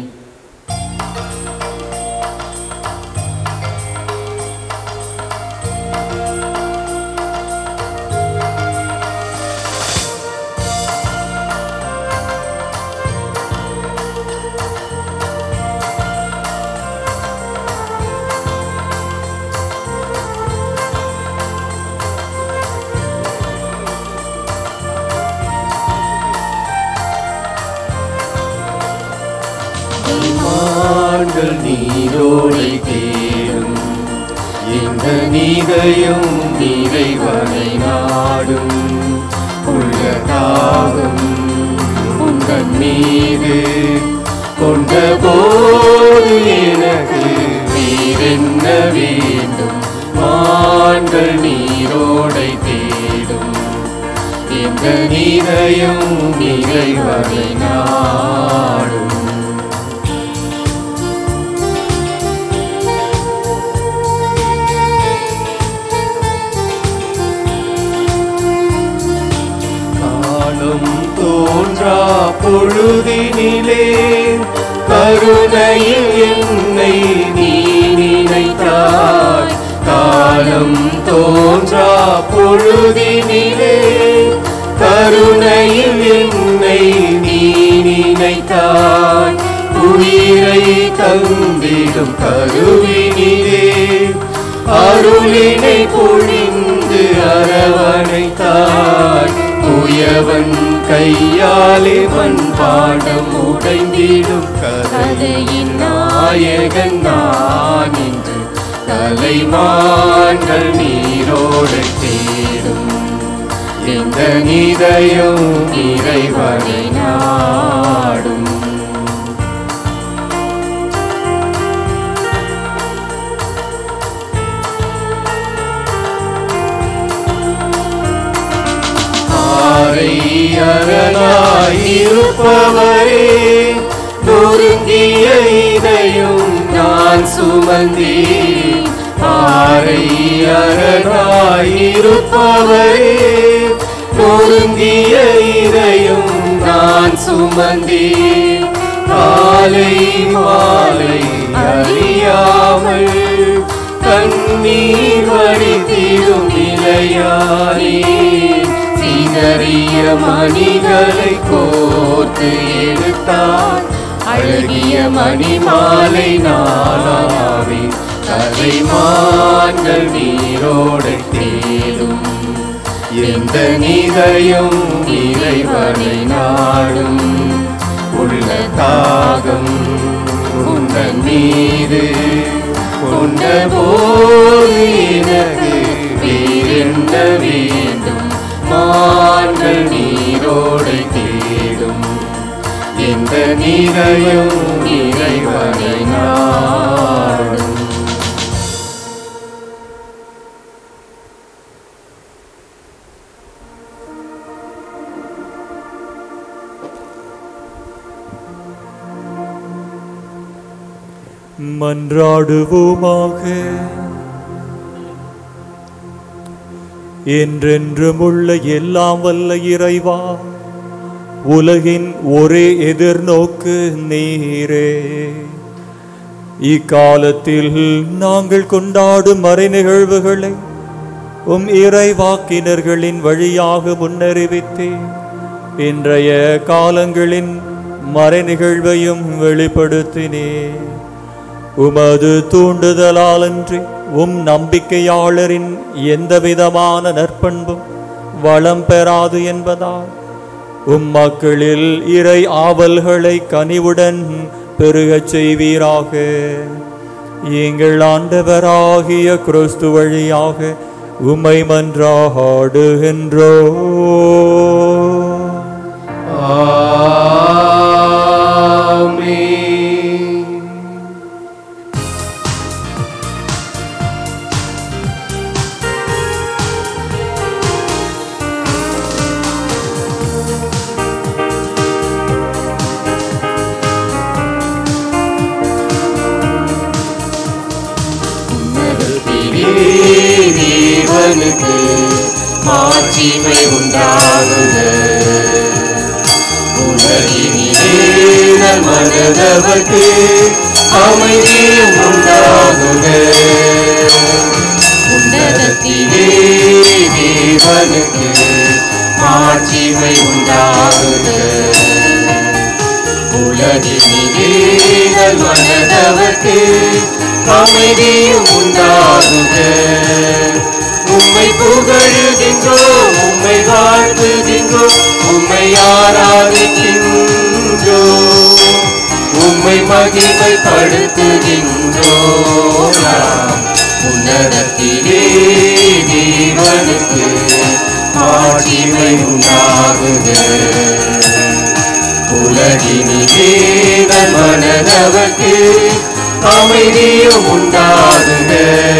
மான்கள் நீரோடை தேடும் இந்த நீதையும் இறைவனை நாடும் உள்ள தாகம் உங்கள் மீது கொண்ட போது எனக்கு நீரென்ன வேண்டும் மான்கள் நீரோடை தேடும் இந்த நீதையும் இறைவனை நாடும் காலம் தோன்றா பொழுதினிலே கருணையில் என்னை நீ நினைத்தாய் காலம் தோன்றா பொழுதினிலே கருணையில் என்னை நீ நினைத்தாய் உயிரை தந்திடும் கருவினிலே அருளினை பொழிந்து அரவணைத்தாய் உயவன் கையாலே மண்பாண்டம் உடைந்திடும் கதையின் நாயகன் நான் இன்று தலைமான்கள் நீரோடு தேடும் இந்த நீதையும் இறைவனை நாடும் ஆரை அரணாயிருப்பவரே நொறுங்கிய இதையும் நான் சுமந்தே ஆரை அரணாயிருப்பவரே நொறுங்கிய இதையும் நான் சுமந்தே காலை மாலை அறியாமல் கண்ணீர் வடித்திடும் நிலையானே சிதறிய மணிகளை கோர்த்து எடுத்தார் அழகிய மணிமாலை நாளாவே கதைமான்கள் நீரோடு தேடும் எந்த நீதையும் இறைவனை நாடும் உள்ள தாகம் உந்தன் மீது கொண்ட போது எனக்கு வேறென்ன வேண்டும் மான்கள் நீரோடு தேடும் எந்த நீரையும் இறைவனை நாடும் மன்றாடுவோமாக என்றென்றும் உள்ள எல்லாம் வல்ல இறைவா உலகின் ஒரே எதிர்நோக்கு நீரே இக்காலத்தில் நாங்கள் கொண்டாடும் மறை நிகழ்வுகளை உம் இறைவாக்கினர்களின் வழியாக முன்னறிவித்தே இன்றைய காலங்களின் மறை நிகழ்வையும் வெளிப்படுத்தினே உமது தூண்டுதலாலன்றி உம் நம்பிக்கையாளரின் எந்தவிதமான நற்பண்பும் வளம் பெறாது என்பதால் உம் மக்களில் இறை ஆவல்களை கனிவுடன் பெருகச் செய்வீராக எங்கள் ஆண்டவராகிய கிறிஸ்து வழியாக உம்மை மன்றாடுகின்றோ தேவனுக்கு மாட்சிமை உண்டாகுக உலகினிலே மனதவர்க்கு அமைதியும் உண்டாகுக உன்னதத்திலே தேவனுக்கு மாட்சிமை உண்டாகுக உலகினிலே மனதவர்க்கு அமைதியும் உண்டாகுக உம்மை புகழுகின்றோம் உம்மை வாழ்த்துகின்றோம் உம்மை ஆராதிக்கின்றோம் உம்மை மகிமைப்படுத்துகின்றோம் நாம் உன்னதத்திலே தேவனுக்கு ஆட்சிமை உண்டாகுக உலகினிலே மனதவர்க்கு அமைதியும் உண்டாகுக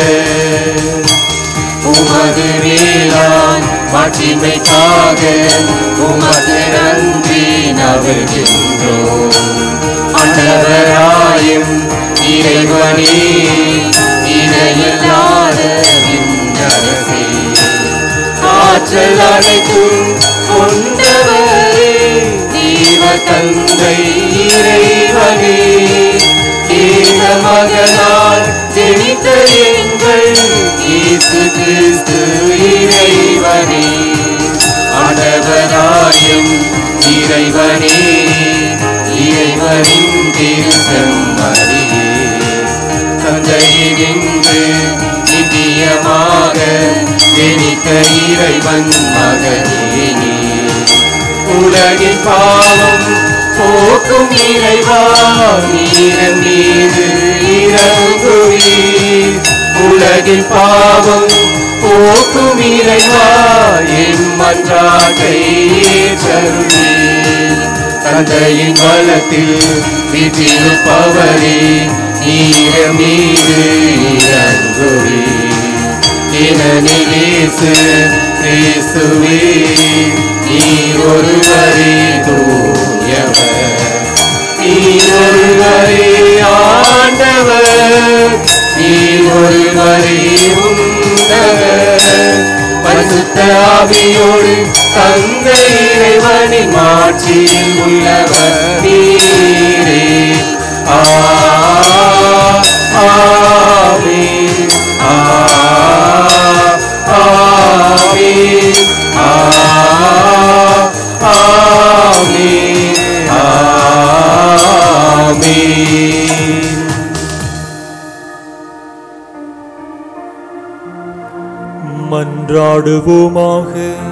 உமது வேளாண் மாட்சிமைக்காக உமது நன்றி நவர்கின்றோம் அண்டவராயும் இறைவனே இணையில்லாத விண்ணரசே ஆற்றல் அனைத்தும் கொண்டவரே தீவ தந்தை இறைவனே ஏக மகனார் ஜெனித்த எங்கள் இயேசு கிறிஸ்து இறைவனே ஆண்டவராயும் இறைவனே இறைவனின் திருசம்மறியே தந்தையினின்று நித்தியமாக ஜெனித்த இறைவன் மகனே நீ உலகின் பாவம் போக்கும் இறைவா நீரன் மீது இறங்குவீர் உலகின் பாவம் போக்கும் இறைவா என் மன்றாட்டை ஏற்றருளீர் தந்தையின் வளத்தில் விதிருப்பவரே நீர மீது இறங்குவீர் இனநிலேசு கிறிஸ்துவே நீர் ஒருவரே தூயவர் நீர் ஒருவரே ஆண்டவர் நீர் ஒருவரே உண்டவர் பரிசுத்த ஆவியோடு தந்தை இறைவனின் மாட்சியில் உள்ளவர் நீரே ஆ ஆமென் ஆ ஆமென் ஆ ஆமென் ஆமென் மன்றாடுவோமாக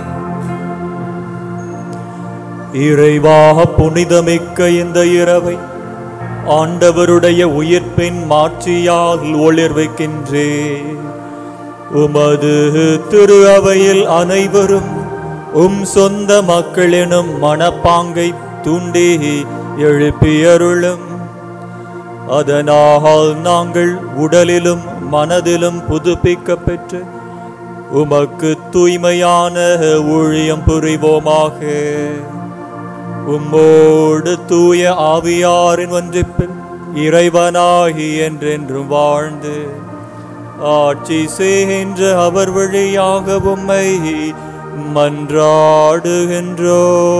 இறைவா புனிதமிக்க இந்த இரவை ஆண்டவருடைய உயிர்ப்பின் மாட்சியால் ஒளிர்விக்கின்றே உமது திரு அவையில் அனைவரும் உம் சொந்த மக்களெனும் மனப்பாங்கை தூண்டி எழுப்பியருளும் அதனால் நாங்கள் உடலிலும் மனதிலும் புதுப்பிக்க பெற்று உமக்கு தூய்மையான ஊழியம் புரிவோமாக உம்மோடு தூய ஆவியாரின் ஒன்றிப்பில் இறைவனாகி என்றென்றும் வாழ்ந்து ஆட்சி செய்கின்ற அவர் வழியாக உம்மை மன்றாடுகின்றோ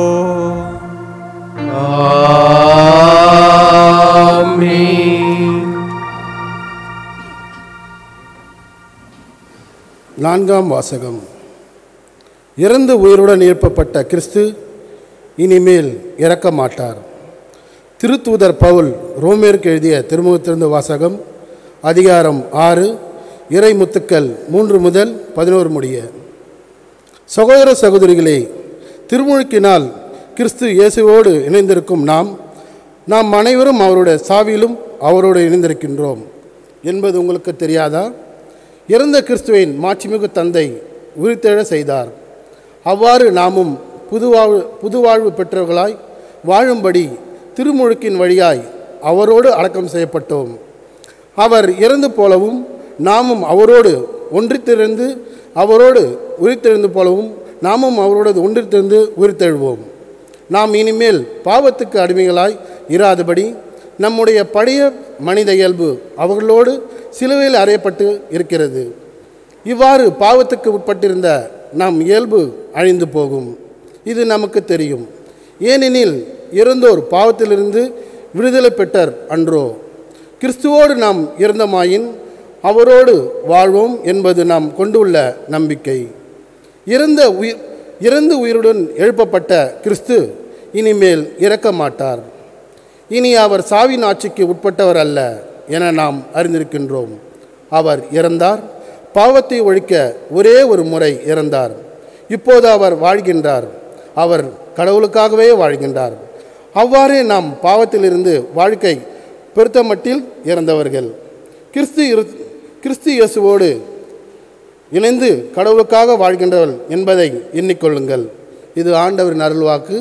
நான்காம் வாசகம் இறந்து உயிருடன் எழுப்பப்பட்ட கிறிஸ்து இனிமேல் இறக்க மாட்டார் திருத்தூதர் பவுல் ரோமேருக்கு எழுதிய திருமுகத்திலிருந்து வாசகம் அதிகாரம் ஆறு இறை முத்துக்கள் மூன்று முதல் பதினோரு முடிய சகோதர சகோதரிகளே திருமுழுக்கினால் கிறிஸ்து இயேசுவோடு இணைந்திருக்கும் நாம் நாம் அனைவரும் அவருடைய சாவியிலும் அவரோடு இணைந்திருக்கின்றோம் என்பது உங்களுக்கு தெரியாதா இறந்த கிறிஸ்துவின் மாட்சிமிகு தந்தை உயிர்த்தெழ செய்தார் அவ்வாறு நாமும் புதுவாழ்வு புதுவாழ்வு பெற்றவர்களாய் வாழும்படி திருமுழுக்கின் வழியாய் அவரோடு அடக்கம் செய்யப்பட்டோம் அவர் இறந்து போலவும் நாமும் அவரோடு ஒன்றித்திருந்து அவரோடு உயிர்த்தெழுந்து போலவும் நாமும் அவரோடு ஒன்றித்திருந்து உயிர்த்தெழுவோம் நாம் இனிமேல் பாவத்துக்கு அடிமைகளாய் இராதபடி நம்முடைய பழைய மனித இயல்பு அவர்களோடு சிலுவையில் அறையப்பட்டு இருக்கிறது இவ்வாறு பாவத்துக்கு உட்பட்டிருந்த நம் இயல்பு அழிந்து போகும் இது நமக்கு தெரியும் ஏனெனில் இறந்தோர் பாவத்திலிருந்து விடுதலை பெற்றார் அன்றோ கிறிஸ்துவோடு நாம் இருந்தமாயின் அவரோடு வாழ்வோம் என்பது நாம் கொண்டுள்ள நம்பிக்கை இறந்த உயிர் இறந்து உயிருடன் எழுப்பப்பட்ட கிறிஸ்து இனிமேல் இறக்க மாட்டார் இனி அவர் சாவின் ஆட்சிக்கு உட்பட்டவர் அல்ல என நாம் அறிந்திருக்கின்றோம் அவர் இறந்தார் பாவத்தை ஒழிக்க ஒரே ஒரு முறை இறந்தார் இப்போது அவர் வாழ்கின்றார் அவர் கடவுளுக்காகவே வாழ்கின்றார் அவ்வாறே நாம் பாவத்திலிருந்து வாழ்க்கை பெருத்தமட்டில் இறந்தவர்கள் கிறிஸ்து இரு கிறிஸ்து இயேசுவோடு இணைந்து கடவுளுக்காக வாழ்கின்றவர்கள் என்பதை எண்ணிக்கொள்ளுங்கள் இது ஆண்டவரின் அருள்வாக்கு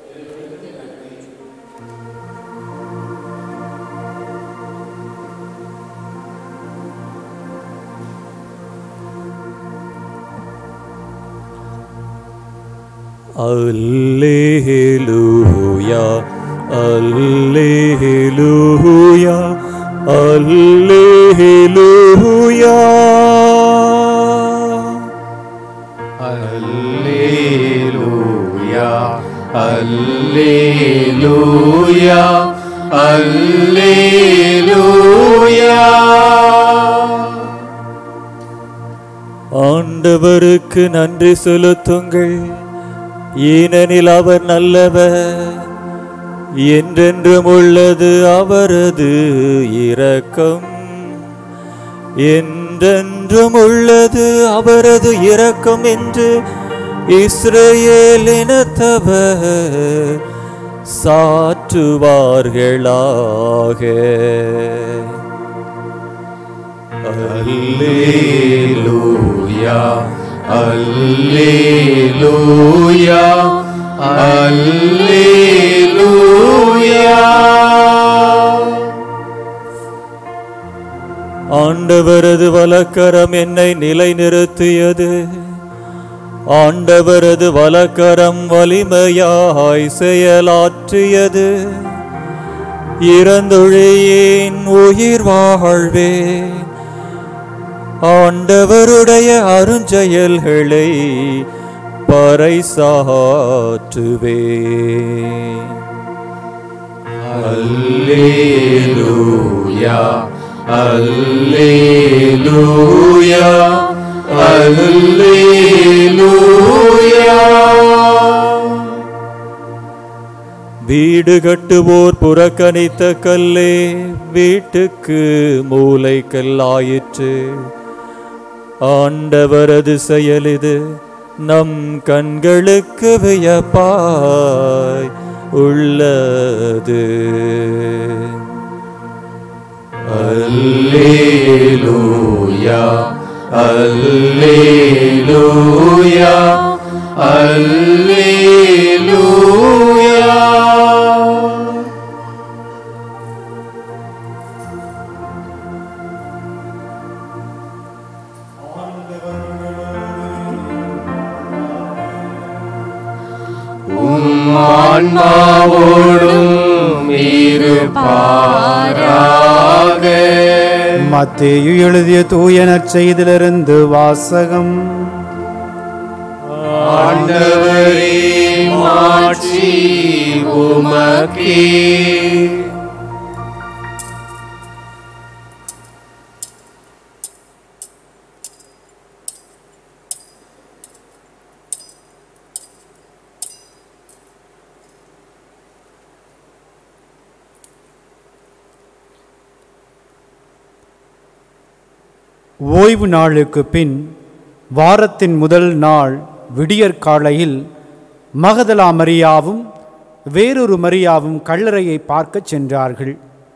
அல்லேலூயா அல்லேலூயா அல்லேலூயா அல்லேலூயா அல்லேலூயா அல்லேலூயா ஆண்டவருக்கு நன்றி செலுத்துங்கள் ஏனெனில் அவர் நல்லவர் என்றென்றும் உள்ளது அவரது இரக்கம் என்றென்றும் உள்ளது அவரது இரக்கம் என்று இஸ்ரேல் இனத்தவர் சாற்றுவார்களாக அல்லேலூயா அல்லேலூயா அல்லேலூயா ஆண்டவரது வலக்கரம் என்னை நிலைநிறுத்தியது ஆண்டவரது வலக்கரம் வலிமையாய் செயலாற்றியது இறந்தொழியேன் உயிர் வாழ்வேன் ஆண்டவருடைய அருஞ்செயல்களை பறைசாற்றுவேன் அல்லேலூயா அல்லேலூயா அல்லேலூயா வீடு கட்டுவோர் புறக்கணித்த கல்லே வீட்டுக்கு மூலை கல்லாயிற்று ஆண்டவரது செயல் இது நம் கண்களுக்கு வியப்பாய் உள்ளது அல்லேலூயா அல்லேலூயா அல்லேலூயா உம் ஆன்மாவோடும் இருப்பாராக மத்தேயு எழுதிய தூய நற்செய்திலிருந்து வாசகம் ஆண்டவரே மாட்சி உமக்கே ஓய்வு நாளுக்கு பின் வாரத்தின் முதல் நாள் விடியற்காலையில் மகதலா மரியாவும் வேறொரு மரியாவும் கல்லறையை பார்க்கச் சென்றார்கள்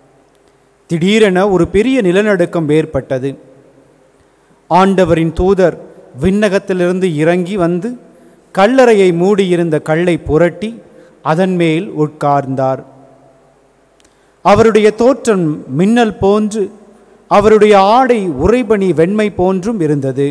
திடீரென ஒரு பெரிய நிலநடுக்கம் ஏற்பட்டது ஆண்டவரின் தூதர் விண்ணகத்திலிருந்து இறங்கி வந்து கல்லறையை மூடியிருந்த கல்லை புரட்டி அதன் மேல் உட்கார்ந்தார் அவருடைய தோற்றம் மின்னல் போன்று அவருடைய ஆடை உறைபனி வெண்மை போன்றும் இருந்தது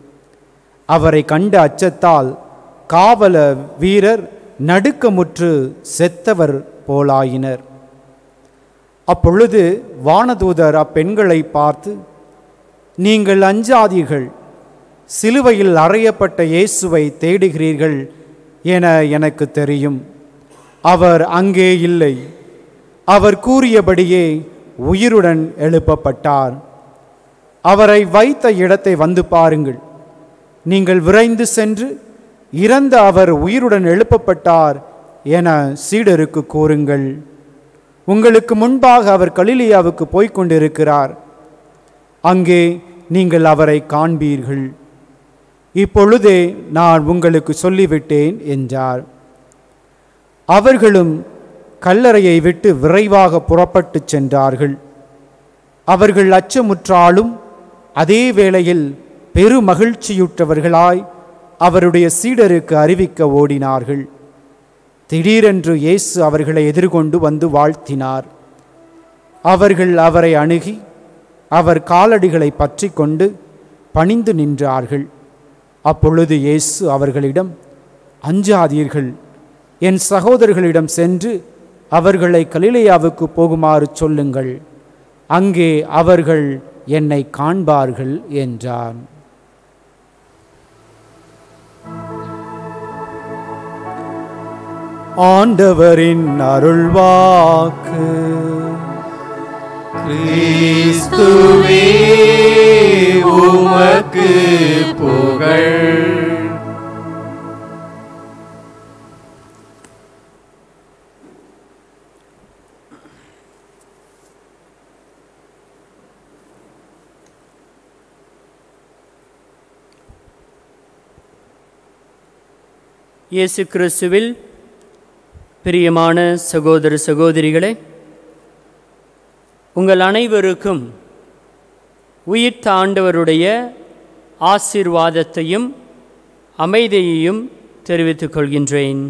அவரை கண்ட அச்சத்தால் காவல வீரர் நடுக்கமுற்று செத்தவர் போலாயினர் அப்பொழுது வானதூதர் அப்பெண்களை பார்த்து நீங்கள் அஞ்சாதீர்கள் சிலுவையில் அறையப்பட்ட இயேசுவை தேடுகிறீர்கள் என எனக்கு தெரியும் அவர் அங்கே இல்லை அவர் கூறியபடியே உயிருடன் எழுப்பப்பட்டார் அவரை வைத்த இடத்தை வந்து பாருங்கள் நீங்கள் விரைந்து சென்று இறந்த அவர் உயிருடன் எழுப்பப்பட்டார் என சீடருக்கு கூறுங்கள் உங்களுக்கு முன்பாக அவர் கலிலியாவுக்கு போய்க் கொண்டிருக்கிறார் அங்கே நீங்கள் அவரை காண்பீர்கள் இப்பொழுதே நான் உங்களுக்கு சொல்லிவிட்டேன் என்றார் அவர்களும் கல்லறையை விட்டு விரைவாக புறப்பட்டுச் சென்றார்கள் அவர்கள் அச்சமுற்றாலும் அதே வேளையில் பெரு மகிழ்ச்சியுற்றவர்களாய் அவருடைய சீடருக்கு அறிவிக்க ஓடினார்கள் திடீரென்று இயேசு அவர்களை எதிர்கொண்டு வந்து வாழ்த்தினார் அவர்கள் அவரை அணுகி அவர் காலடிகளை பற்றி கொண்டு பணிந்து நின்றார்கள் அப்பொழுது இயேசு அவர்களிடம் அஞ்சாதீர்கள் என் சகோதரர்களிடம் சென்று அவர்களை கலிலேயாவுக்கு போகுமாறு சொல்லுங்கள் அங்கே அவர்கள் என்னை காண்பார்கள் என்றான் ஆண்டவரின் அருள்வாக்கு கிறிஸ்துவே உமக்கு புகழ் இயேசு கிறிஸ்துவில் பிரியமான சகோதர சகோதரிகளே உங்கள் அனைவருக்கும் உயிர்த்த ஆண்டவருடைய ஆசீர்வாதத்தையும் அமைதியையும் தெரிவித்துக் கொள்கின்றேன்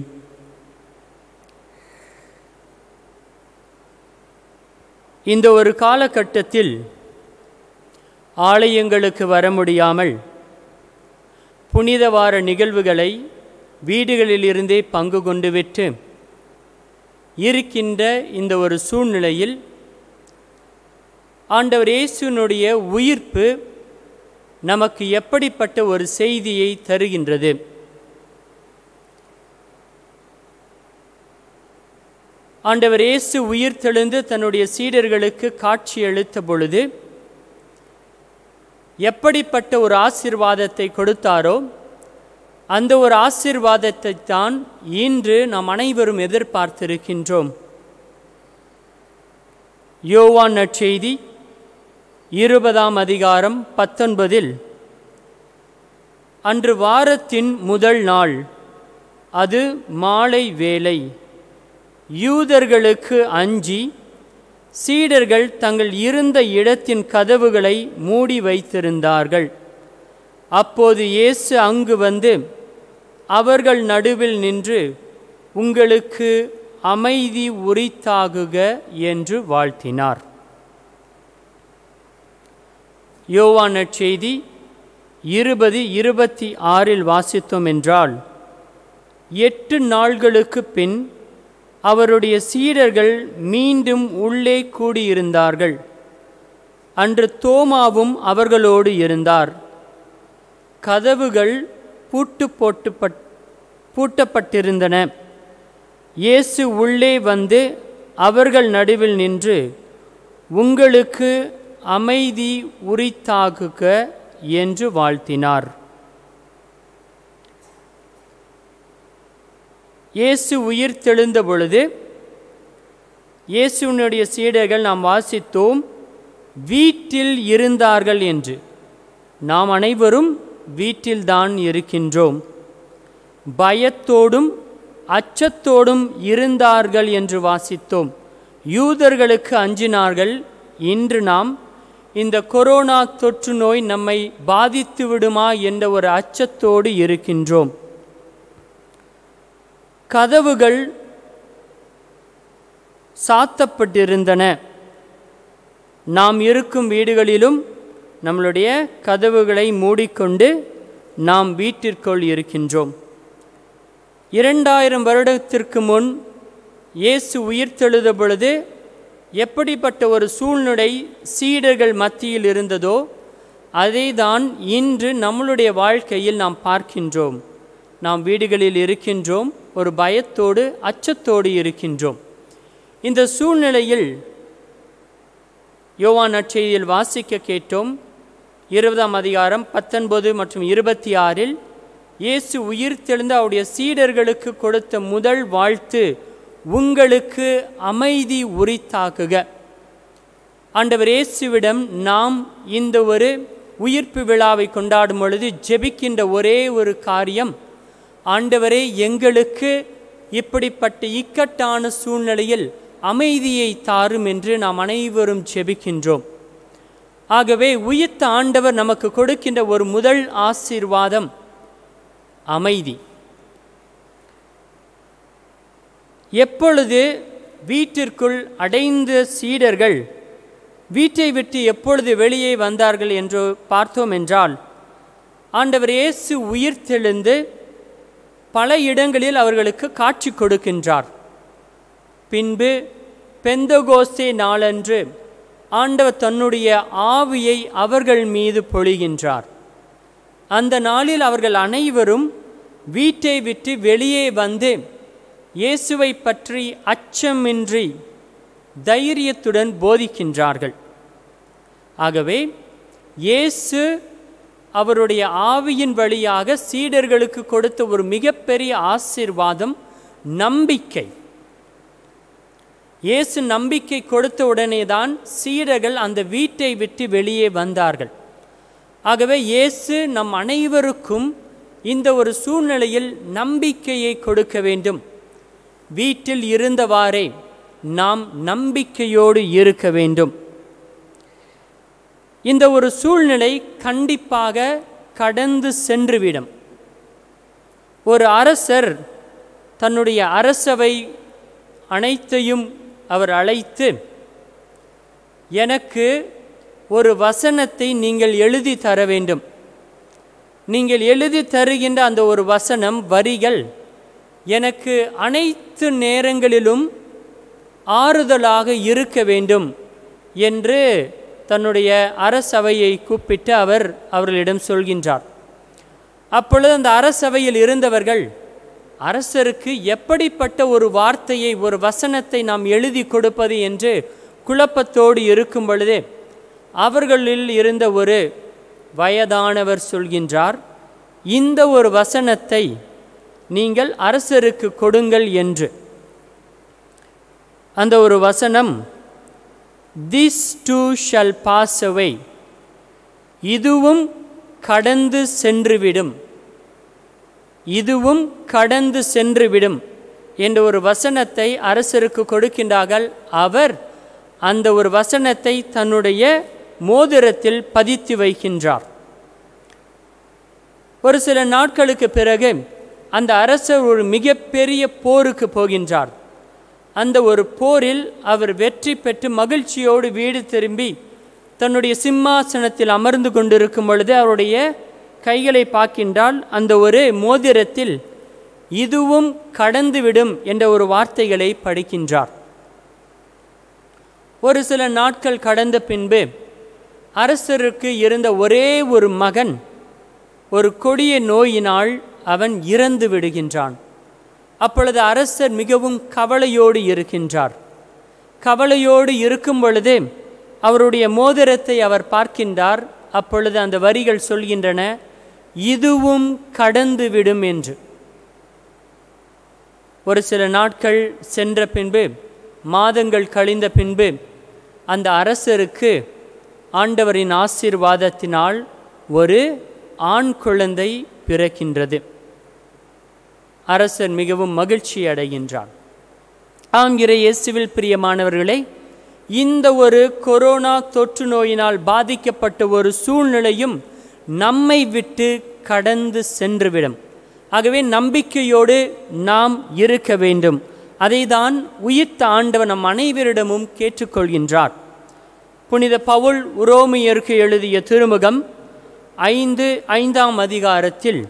இந்த ஒரு காலகட்டத்தில் ஆலயங்களுக்கு வர முடியாமல் புனித வார நிகழ்வுகளை வீடுகளிலிருந்தே பங்கு கொண்டு விட்டு இருக்கின்ற இந்த ஒரு சூழ்நிலையில் ஆண்டவர் இயேசுனுடைய உயிர்ப்பு நமக்கு எப்படிப்பட்ட ஒரு செய்தியை தருகின்றது ஆண்டவர் இயேசு உயிர் தெழுந்து தன்னுடைய சீடர்களுக்கு காட்சி அளித்த பொழுது எப்படிப்பட்ட ஒரு ஆசிர்வாதத்தை கொடுத்தாரோ அந்த ஒரு ஆசிர்வாதத்தை தான் இன்று நாம் அனைவரும் எதிர்பார்த்திருக்கின்றோம் யோவான் நற்செய்தி இருபதாம் அதிகாரம் பத்தொன்பதில் அன்று வாரத்தின் முதல் நாள் அது மாலை வேலை யூதர்களுக்கு அஞ்சி சீடர்கள் தங்கள் இருந்த இடத்தின் கதவுகளை மூடி வைத்திருந்தார்கள் அப்போது இயேசு அங்கு வந்து அவர்கள் நடுவில் நின்று உங்களுக்கு அமைதி உரித்தாகுக என்று வாழ்த்தினார் யோவான் நற்செய்தி இருபது இருபத்தி ஆறில் வாசித்தோம் என்றால் எட்டு நாள்களுக்கு பின் அவருடைய சீடர்கள் மீண்டும் உள்ளே கூடியிருந்தார்கள் அன்று தோமாவும் அவர்களோடு இருந்தார் கதவுகள் பூட்டு போட்டு பூட்டப்பட்டிருந்தன இயேசு உள்ளே வந்து அவர்கள் நடுவில் நின்று உங்களுக்கு அமைதி உரித்தாகுக என்று வாழ்த்தினார் இயேசு உயிர் தெழுந்த பொழுது இயேசுனுடைய சீடர்கள் நாம் வாசித்தோம் வீட்டில் இருந்தார்கள் என்று நாம் அனைவரும் வீட்டில்தான் இருக்கின்றோம் பயத்தோடும் அச்சத்தோடும் இருந்தார்கள் என்று வாசித்தோம் யூதர்களுக்கு அஞ்சினார்கள் இன்று நாம் இந்த கொரோனா தொற்று நோய் நம்மை பாதித்து விடுமா என்ற ஒரு அச்சத்தோடு இருக்கின்றோம் கதவுகள் சாத்தப்பட்டிருந்தன நாம் இருக்கும் வீடுகளிலும் நம்மளுடைய கதவுகளை மூடிக்கொண்டு நாம் வீட்டிற்குள் இருக்கின்றோம் இரண்டாயிரம் வருடத்திற்கு முன் இயேசு உயிர்த்தெழுத பொழுது எப்படிப்பட்ட ஒரு சூழ்நிலை சீடர்கள் மத்தியில் இருந்ததோ அதை தான் இன்று நம்மளுடைய வாழ்க்கையில் நாம் பார்க்கின்றோம் நாம் வீடுகளில் இருக்கின்றோம் ஒரு பயத்தோடு அச்சத்தோடு இருக்கின்றோம் இந்த சூழ்நிலையில் யோவான் நற்செய்தியில் வாசிக்க கேட்டோம் இருபதாம் அதிகாரம் பத்தொன்பது மற்றும் இருபத்தி ஆறில் இயேசு உயிர்த்தெழுந்து அவருடைய சீடர்களுக்கு கொடுத்த முதல் வாழ்த்து உங்களுக்கு அமைதி உரித்தாக்குக ஆண்டவர் இயேசுவிடம் நாம் இந்த ஒரு உயிர்ப்பு விழாவை கொண்டாடும் பொழுது ஜெபிக்கின்ற ஒரே ஒரு காரியம் ஆண்டவரே எங்களுக்கு இப்படிப்பட்ட இக்கட்டான சூழ்நிலையில் அமைதியை தாரும் என்று நாம் அனைவரும் ஜெபிக்கின்றோம் ஆகவே உயிர்த்த ஆண்டவர் நமக்கு கொடுக்கின்ற ஒரு முதல் ஆசீர்வாதம் அமைதி எப்பொழுது வீட்டிற்குள் அடைந்த சீடர்கள் வீட்டை விட்டு எப்பொழுது வெளியே வந்தார்கள் என்று பார்த்தோம் என்றால் ஆண்டவர் இயேசு உயிர்த்தெழுந்து பல இடங்களில் அவர்களுக்கு காட்சி கொடுக்கின்றார் பின்பு பெந்தகோஸ்தே நாளன்று ஆண்டவர் தன்னுடைய ஆவியை அவர்கள் மீது பொழிகின்றார் அந்த நாளில் அவர்கள் அனைவரும் வீட்டை விட்டு வெளியே வந்து இயேசுவை பற்றி அச்சமின்றி தைரியத்துடன் போதிக்கின்றார்கள் ஆகவே இயேசு அவருடைய ஆவியின் வழியாக சீடர்களுக்கு கொடுத்த ஒரு மிகப்பெரிய ஆசீர்வாதம் நம்பிக்கை இயேசு நம்பிக்கை கொடுத்த உடனே தான் சீடர்கள் அந்த வீட்டை விட்டு வெளியே வந்தார்கள் ஆகவே இயேசு நம் அனைவருக்கும் இந்த ஒரு சூழ்நிலையில் நம்பிக்கையை கொடுக்க வேண்டும் வீட்டில் இருந்தவாறே நாம் நம்பிக்கையோடு இருக்க வேண்டும் இந்த ஒரு சூழ்நிலை கண்டிப்பாக கடந்து சென்றுவிடும் ஒரு அரசர் தன்னுடைய அரசவை அனைத்தையும் அவர் அழைத்து எனக்கு ஒரு வசனத்தை நீங்கள் எழுதி தர வேண்டும் நீங்கள் எழுதி தருகின்ற அந்த ஒரு வசனம் வரிகள் எனக்கு அனைத்து நேரங்களிலும் ஆறுதலாக இருக்க வேண்டும் என்று தன்னுடைய அரசவையை கூப்பிட்டு அவர் அவர்களிடம் சொல்கின்றார் அப்பொழுது அந்த அரசவையில் இருந்தவர்கள் அரசருக்கு எப்படிப்பட்ட ஒரு வார்த்தையை ஒரு வசனத்தை நாம் எழுதி கொடுப்பது என்று குழப்பத்தோடு இருக்கும் பொழுதே அவர்களில் இருந்த ஒரு வயதானவர் சொல்கின்றார் இந்த ஒரு வசனத்தை நீங்கள் அரசருக்கு கொடுங்கள் என்று அந்த ஒரு வசனம் this too shall pass away இதுவும் கடந்து சென்றுவிடும் இதுவும் கடந்து சென்றுவிடும் என்ற ஒரு வசனத்தை அரசருக்கு கொடுக்கின்றார்கள் அவர் அந்த ஒரு வசனத்தை தன்னுடைய மோதிரத்தில் பதித்து வைக்கின்றார் ஒரு சில நாட்களுக்கு பிறகு அந்த அரசர் ஒரு மிகப்பெரிய போருக்கு போகின்றார் அந்த ஒரு போரில் அவர் வெற்றி பெற்று மகிழ்ச்சியோடு வீடு திரும்பி தன்னுடைய சிம்மாசனத்தில் அமர்ந்து கொண்டிருக்கும் பொழுது அவருடைய கைகளை பார்க்கின்றால் அந்த ஒரு மோதிரத்தில் இதுவும் கடந்துவிடும் என்ற ஒரு வார்த்தைகளை படிக்கின்றார் ஒரு சில நாட்கள் கடந்த பின்பு அரசருக்கு இருந்த ஒரே ஒரு மகன் ஒரு கொடிய நோயினால் அவன் இறந்து விடுகின்றான் அப்பொழுது அரசர் மிகவும் கவலையோடு இருக்கின்றார் கவலையோடு இருக்கும் பொழுது அவருடைய மோதிரத்தை அவர் பார்க்கின்றார் அப்பொழுது அந்த வரிகள் சொல்கின்றன இதுவும் கடந்து விடும் என்று ஒரு சில நாட்கள் சென்ற பின்பு மாதங்கள் கழிந்த பின்பு அந்த அரசருக்கு ஆண்டவரின் ஆசீர்வாதத்தினால் ஒரு ஆண் குழந்தை பிறக்கின்றது அரசர் மிகவும் மகிழ்ச்சி அடைகின்றார் ஆம் இறை இயேசுவில் பிரியமானவர்களே இந்த ஒரு கொரோனா தொற்று நோயினால் பாதிக்கப்பட்ட ஒரு சூழ்நிலையும் நம்மை விட்டு கடந்து சென்றுவிடும் ஆகவே நம்பிக்கையோடு நாம் இருக்க வேண்டும் அதைதான் உயிர்த்த ஆண்டவர் நம் அனைவரிடமும் கேட்டுக்கொள்கின்றார் புனித பவுல் உரோமியருக்கு எழுதிய திருமுகம் ஐந்து ஐந்தாம் அதிகாரத்தில்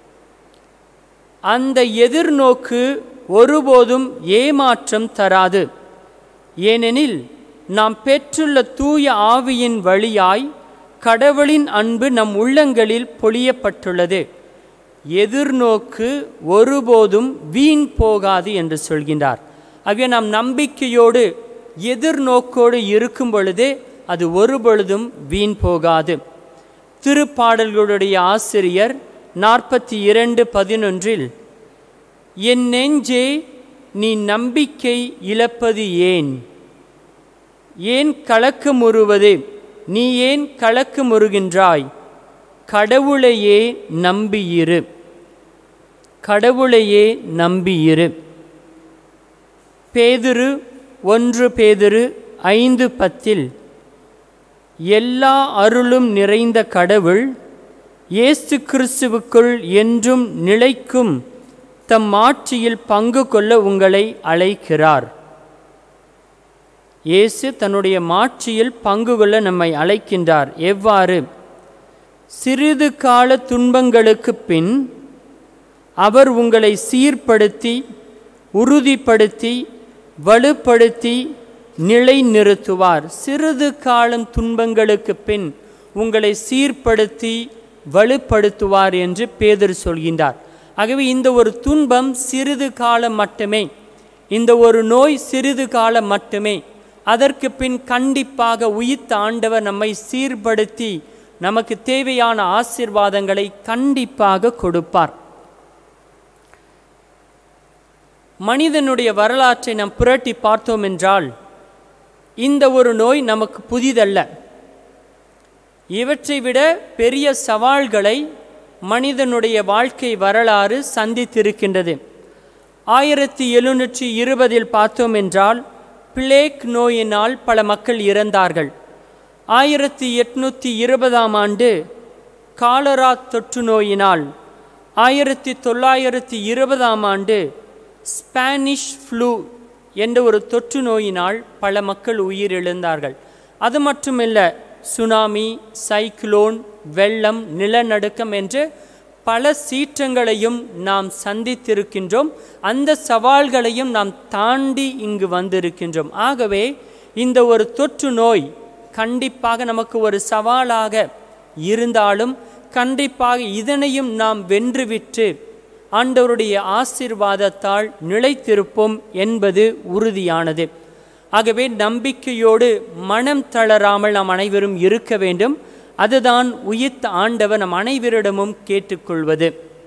அந்த எதிர்நோக்கு ஒருபோதும் ஏமாற்றம் தராது ஏனெனில் நாம் பெற்றுள்ள தூய ஆவியின் வழியாய் கடவுளின் அன்பு நம் உள்ளங்களில் பொழியப்பட்டுள்ளது எதிர்நோக்கு ஒருபோதும் வீண் போகாது என்று சொல்கின்றார் ஆகவே நாம் நம்பிக்கையோடு எதிர்நோக்கோடு இருக்கும் பொழுதே அது ஒருபொழுதும் வீண் போகாது திருப்பாடல்களுடைய ஆசிரியர் நாற்பத்தி இரண்டு பதினொன்றில் என் நெஞ்சே நீ நம்பிக்கை இழப்பது ஏன் ஏன் கலக்கமுறுவது நீ ஏன் கலக்கமுறுகின்றாய் கடவுளையே நம்பியிரு கடவுளையே நம்பியிரு பேதுரு ஒன்று பேதுரு ஐந்து பத்தில் எல்லா அருளும் நிறைந்த கடவுள் இயேசு கிறிஸ்துவுக்குள் என்றும் நிலைக்கும் தம் ஆட்சியில் பங்கு கொள்ள உங்களை அழைக்கிறார் இயேசு தன்னுடைய மாட்சியில் பங்கு கொள்ள நம்மை அழைக்கின்றார் எவ்வாறு சிறிது கால துன்பங்களுக்கு பின் அவர் உங்களை சீர்படுத்தி உறுதிப்படுத்தி வலுப்படுத்தி நிலைநிறுத்துவார் சிறிது காலம் துன்பங்களுக்கு பின் உங்களை சீர்படுத்தி வலுப்படுத்துவார் என்று பேதர் சொல்கின்றார் ஆகவே இந்த ஒரு துன்பம் சிறிது காலம் மட்டுமே இந்த ஒரு நோய் சிறிது காலம் மட்டுமே அதற்கு பின் கண்டிப்பாக உயிர்த்த ஆண்டவர் நம்மை சீர்படுத்தி நமக்கு தேவையான ஆசீர்வாதங்களை கண்டிப்பாக கொடுப்பார் மனிதனுடைய வரலாற்றை நாம் புரட்டி பார்த்தோம் என்றால் இந்த ஒரு நோய் நமக்கு புதிதல்ல இவற்றை விட பெரிய சவால்களை மனிதனுடைய வாழ்க்கை வரலாறு சந்தித்திருக்கின்றது ஆயிரத்தி எழுநூற்றி இருபதில் பார்த்தோம் என்றால் பிளேக் நோயினால் பல மக்கள் இறந்தார்கள் ஆயிரத்தி எட்நூற்றி இருபதாம் ஆண்டு காலரா தொற்று நோயினால் ஆயிரத்தி தொள்ளாயிரத்தி இருபதாம் ஆண்டு ஸ்பானிஷ் ஃப்ளூ என்ற ஒரு தொற்று நோயினால் பல மக்கள் உயிரிழந்தார்கள் அது மட்டுமில்ல சுனாமி சைக்ளோன் வெள்ளம் நிலநடுக்கம் என்று பல சீற்றங்களையும் நாம் சந்தித்திருக்கின்றோம் அந்த சவால்களையும் நாம் தாண்டி இங்கு வந்திருக்கின்றோம் ஆகவே இந்த ஒரு தொற்று நோய் கண்டிப்பாக நமக்கு ஒரு சவாலாக இருந்தாலும் கண்டிப்பாக இதனையும் நாம் வென்றுவிட்டு ஆண்டவருடைய ஆசீர்வாதத்தால் நிலைத்திருப்போம் என்பது உறுதியானது ஆகவே நம்பிக்கையோடு மனம் தளராமல் நாம் அனைவரும் இருக்க வேண்டும் அதுதான் உயிர்த்த ஆண்டவர் நம் அனைவரிடமும் கேட்டுக்கொள்வது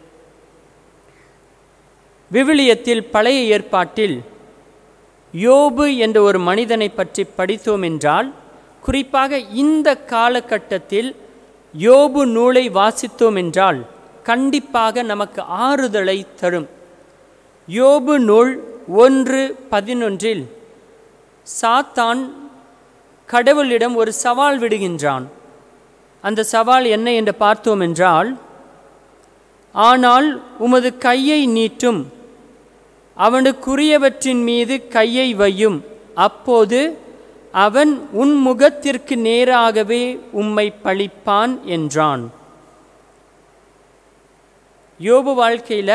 விவிலியத்தில் பழைய ஏற்பாட்டில் யோபு என்ற ஒரு மனிதனை பற்றி படித்தோம் என்றால் குறிப்பாக இந்த காலகட்டத்தில் யோபு நூலை வாசித்தோம் என்றால் கண்டிப்பாக நமக்கு ஆறுதலை தரும் யோபு நூல் ஒன்று பதினொன்றில் சாத்தான் கடவுளிடம் ஒரு சவால் விடுகின்றான் அந்த சவால் என்ன என்று பார்த்தோம் என்றால் ஆனால் உமது கையை நீட்டும் அவனுக்குரியவற்றின் மீது கையை வையும் அப்போது அவன் உன் முகத்திற்கு நேராகவே உம்மை பழிப்பான் என்றான் யோபு வாழ்க்கையில்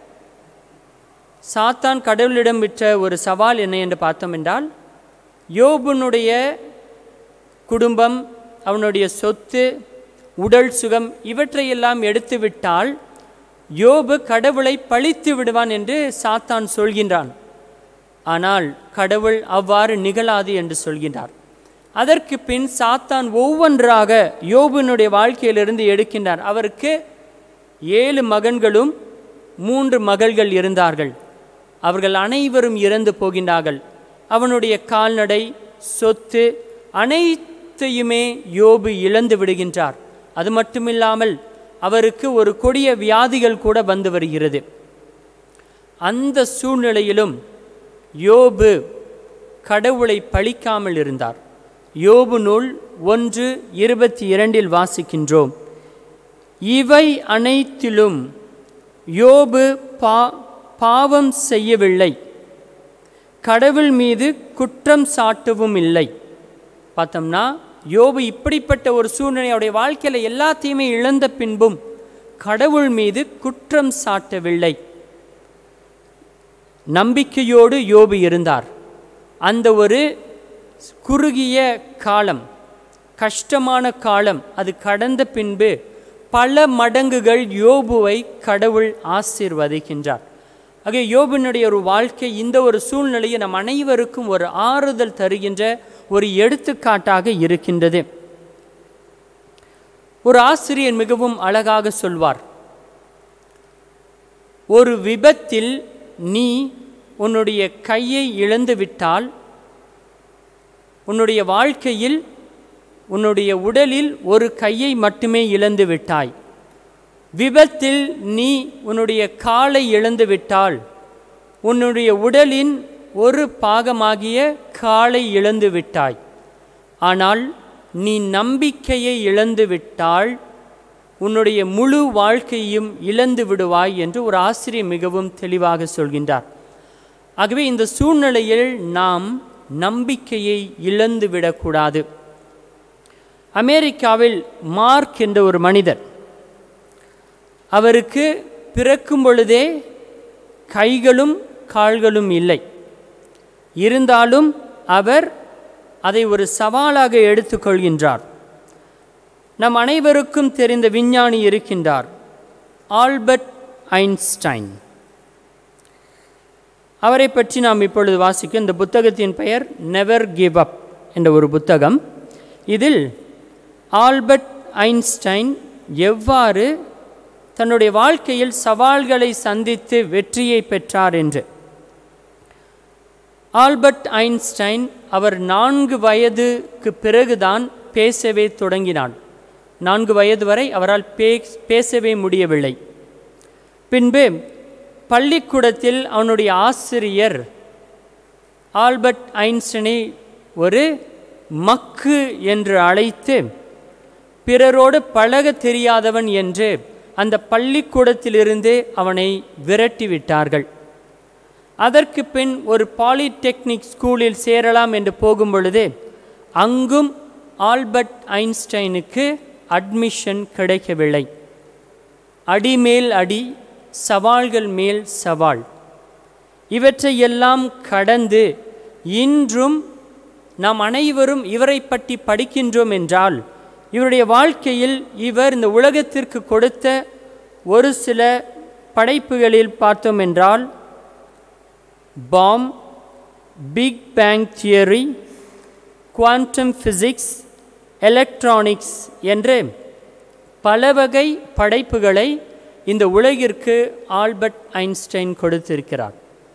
சாத்தான் கடவுளிடம் விட்ட ஒரு சவால் என்ன என்று பார்த்தோம் என்றால் யோபுனுடைய குடும்பம் அவனுடைய சொத்து உடல் சுகம் இவற்றையெல்லாம் எடுத்துவிட்டால் யோபு கடவுளை பழித்து விடுவான் என்று சாத்தான் சொல்கின்றான் ஆனால் கடவுள் அவ்வாறு நிகழாது என்று சொல்கின்றார் அதற்கு பின் சாத்தான் ஒவ்வொன்றாக யோபுனுடைய வாழ்க்கையிலிருந்து எடுக்கின்றார் அவருக்கு ஏழு மகன்களும் மூன்று மகள்கள் இருந்தார்கள் அவர்கள் அனைவரும் இறந்து போகின்றார்கள் அவனுடைய கால்நடை சொத்து அனைத்தையுமே யோபு இழந்து விடுகின்றார் அது மட்டுமில்லாமல் அவருக்கு ஒரு கொடிய வியாதிகள் கூட வந்து வருகிறது அந்த சூழ்நிலையிலும் யோபு கடவுளை பழிக்காமல் இருந்தார் யோபு நூல் ஒன்று இருபத்தி இரண்டில் வாசிக்கின்றோம் இவை அனைத்திலும் யோபு பா பாவம் செய்யவில்லை கடவுள் மீது குற்றம் சாட்டவும் இல்லை பார்த்தோம்னா யோபு இப்படிப்பட்ட ஒரு சூழ்நிலை அவருடைய வாழ்க்கையில் எல்லாத்தையுமே இழந்த பின்பும் கடவுள் மீது குற்றம் சாட்டவில்லை நம்பிக்கையோடு யோபு இருந்தார் அந்த ஒரு குறுகிய காலம் கஷ்டமான காலம் அது கடந்த பின்பு பல மடங்குகள் யோபுவை கடவுள் ஆசீர்வதிக்கின்றார் ஆக யோபினுடைய ஒரு வாழ்க்கை இந்த ஒரு சூழ்நிலையை நம் அனைவருக்கும் ஒரு ஆறுதல் தருகின்ற ஒரு எடுத்துக்காட்டாக இருக்கின்றது ஒரு ஆசிரியர் மிகவும் அழகாக சொல்வார் ஒரு விபத்தில் நீ உன்னுடைய கையை இழந்து விட்டால் உன்னுடைய வாழ்க்கையில் உன்னுடைய உடலில் ஒரு கையை மட்டுமே இழந்து விட்டாய் விபத்தில் நீ உன்னுடைய காலை இழந்து விட்டால் உன்னுடைய உடலின் ஒரு பாகமாகிய காலை இழந்து விட்டாய் ஆனால் நீ நம்பிக்கையை இழந்து விட்டால் உன்னுடைய முழு வாழ்க்கையும் இழந்து விடுவாய் என்று ஒரு ஆசிரியர் மிகவும் தெளிவாக சொல்கின்றார் ஆகவே இந்த சூழ்நிலையில் நாம் நம்பிக்கையை இழந்து விடக்கூடாது அமெரிக்காவில் மார்க் என்ற ஒரு மனிதர் அவருக்கு பிறக்கும் பொழுதே கைகளும் கால்களும் இல்லை இருந்தாலும் அவர் அதை ஒரு சவாலாக எடுத்துக்கொள்கின்றார் நம் அனைவருக்கும் தெரிந்த விஞ்ஞானி இருக்கின்றார் ஆல்பர்ட் ஐன்ஸ்டைன் அவரை பற்றி நாம் இப்பொழுது வாசிக்கும் இந்த புத்தகத்தின் பெயர் நெவர் கிவ் அப் என்ற ஒரு புத்தகம் இதில் ஆல்பர்ட் ஐன்ஸ்டைன் எவ்வாறு தன்னுடைய வாழ்க்கையில் சவால்களை சந்தித்து வெற்றியை பெற்றார் என்று ஆல்பர்ட் ஐன்ஸ்டைன் அவர் நான்கு வயதுக்கு பிறகுதான் பேசவே தொடங்கினார் நான்கு வயது வரை அவரால் பே பேசவே முடியவில்லை பின்பு பள்ளிக்கூடத்தில் அவனுடைய ஆசிரியர் ஆல்பர்ட் ஐன்ஸ்டனை ஒரு மக்கு என்று அழைத்து பிறரோடு பழக தெரியாதவன் என்று அந்த பள்ளிக்கூடத்திலிருந்து அவனை விரட்டிவிட்டார்கள் அதற்கு பின் ஒரு பாலிடெக்னிக் ஸ்கூலில் சேரலாம் என்று போகும் பொழுது அங்கும் ஆல்பர்ட் ஐன்ஸ்டைனுக்கு அட்மிஷன் கிடைக்கவில்லை அடிமேல் அடி சவால்கள் மேல் சவால் இவற்றையெல்லாம் கடந்து இன்றும் நாம் அனைவரும் இவரை பற்றி படிக்கின்றோம் என்றால் இவருடைய வாழ்க்கையில் இவர் இந்த உலகத்திற்கு கொடுத்த ஒரு சில படைப்புகளில் பார்த்தோம் என்றால் பாம் big bang theory quantum physics electronics என்று பல வகை படைப்புகளை இந்த உலகிற்கு ஆல்பர்ட் ஐன்ஸ்டைன் கொடுத்திருக்கிறார்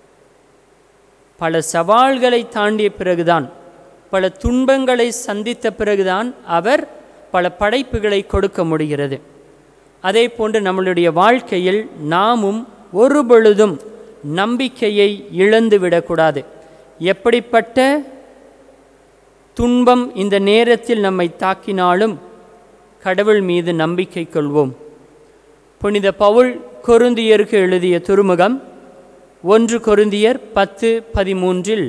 பல சவால்களை தாண்டிய பிறகுதான் பல துன்பங்களை சந்தித்த பிறகுதான் அவர் பல படைப்புகளை கொடுக்க முடிகிறது அதே போன்று நம்மளுடைய வாழ்க்கையில் நாமும் ஒரு பொழுதும் நம்பிக்கையை இழந்து விடக்கூடாது எப்படிப்பட்ட துன்பம் இந்த நேரத்தில் நம்மை தாக்கினாலும் கடவுள் மீது நம்பிக்கை கொள்வோம் புனித பவுல் கொருந்தியருக்கு எழுதிய துருமுகம் ஒன்று கொருந்தியர் பத்து பதிமூன்றில்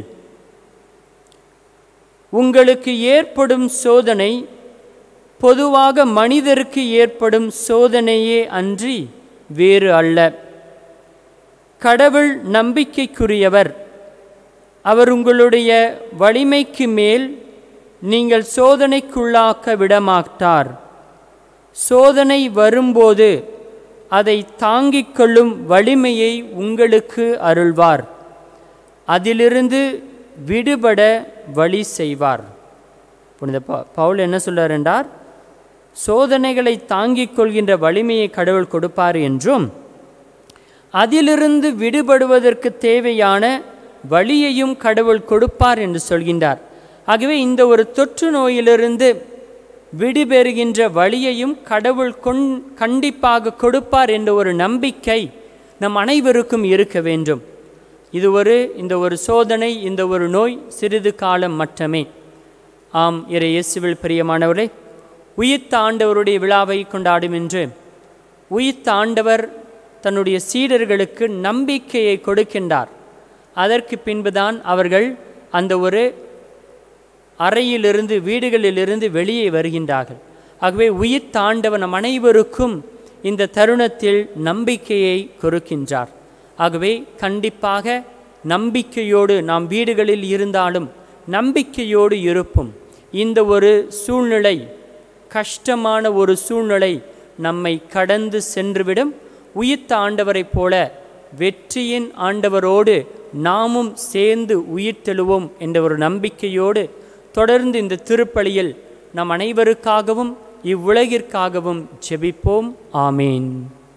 உங்களுக்கு ஏற்படும் சோதனை பொதுவாக மனிதருக்கு ஏற்படும் சோதனையே அன்றி வேறு அல்ல கடவுள் நம்பிக்கைக்குரியவர் அவர் உங்களுடைய வலிமைக்கு மேல் நீங்கள் சோதனைக்குள்ளாக்க விடமாட்டார் சோதனை வரும்போது அதை தாங்கிக் கொள்ளும் வலிமையை உங்களுக்கு அருள்வார் அதிலிருந்து விடுபட வழி செய்வார் புனித ப- பவுல் என்ன சொல்றார் என்றார் சோதனைகளை தாங்கிக் கொள்கின்ற வலிமையை கடவுள் கொடுப்பார் என்றும் அதிலிருந்து விடுபடுவதற்கு தேவையான வழியையும் கடவுள் கொடுப்பார் என்று சொல்கின்றார் ஆகவே இந்த ஒரு தொற்று நோயிலிருந்து விடுபெறுகின்ற வழியையும் கடவுள் கொண் கண்டிப்பாக கொடுப்பார் என்ற ஒரு நம்பிக்கை நம் அனைவருக்கும் இருக்க வேண்டும் இது ஒரு இந்த ஒரு சோதனை இந்த ஒரு நோய் சிறிது காலம் மட்டுமே ஆம் இறை இயேசுவில் பிரியமானவர்களே உயிர்த்த ஆண்டவருடைய விழாவை கொண்டாடும் என்று உயிர்த்த ஆண்டவர் தன்னுடைய சீடர்களுக்கு நம்பிக்கையை கொடுக்கின்றார் அதற்கு பின்புதான் அவர்கள் அந்த ஒரு அறையிலிருந்து வீடுகளிலிருந்து வெளியே வருகின்றார்கள் ஆகவே உயிர் தாண்டவன் நம் அனைவருக்கும் இந்த தருணத்தில் நம்பிக்கையை கொடுக்கின்றார் ஆகவே கண்டிப்பாக நம்பிக்கையோடு நாம் வீடுகளில் இருந்தாலும் நம்பிக்கையோடு இருப்போம் இந்த ஒரு சூழ்நிலை கஷ்டமான ஒரு சூழ்நிலை நம்மை கடந்து சென்றுவிடும் உயிர்த்த ஆண்டவரைப் போல வெற்றியின் ஆண்டவரோடு நாமும் சேர்ந்து உயிர்த்தெழுவோம் என்ற ஒரு நம்பிக்கையோடு தொடர்ந்து இந்த திருப்பலியில் நம் அனைவருக்காகவும் இவ்வுலகிற்காகவும் ஜெபிப்போம் ஆமேன்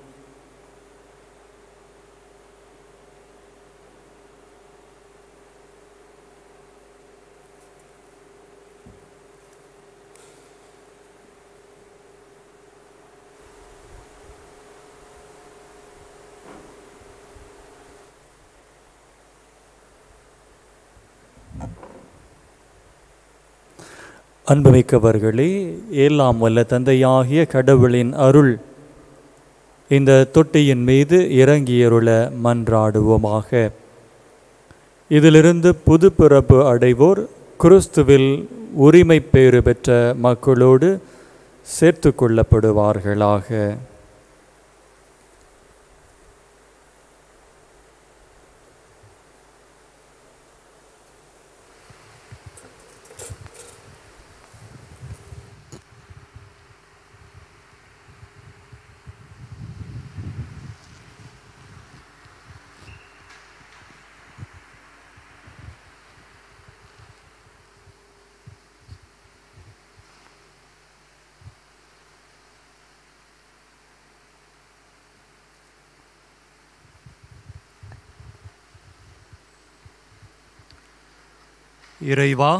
அன்புமிக்கவர்களே எல்லாம் வல்ல தந்தையாகிய கடவுளின் அருள் இந்த தொட்டியின் மீது இறங்கியருள மன்றாடுவோமாக இதிலிருந்து புது பிறப்பு அடைவோர் கிறிஸ்துவில் உரிமை பேறு பெற்ற மக்களோடு சேர்த்து கொள்ளப்படுவார்களாக இறைவா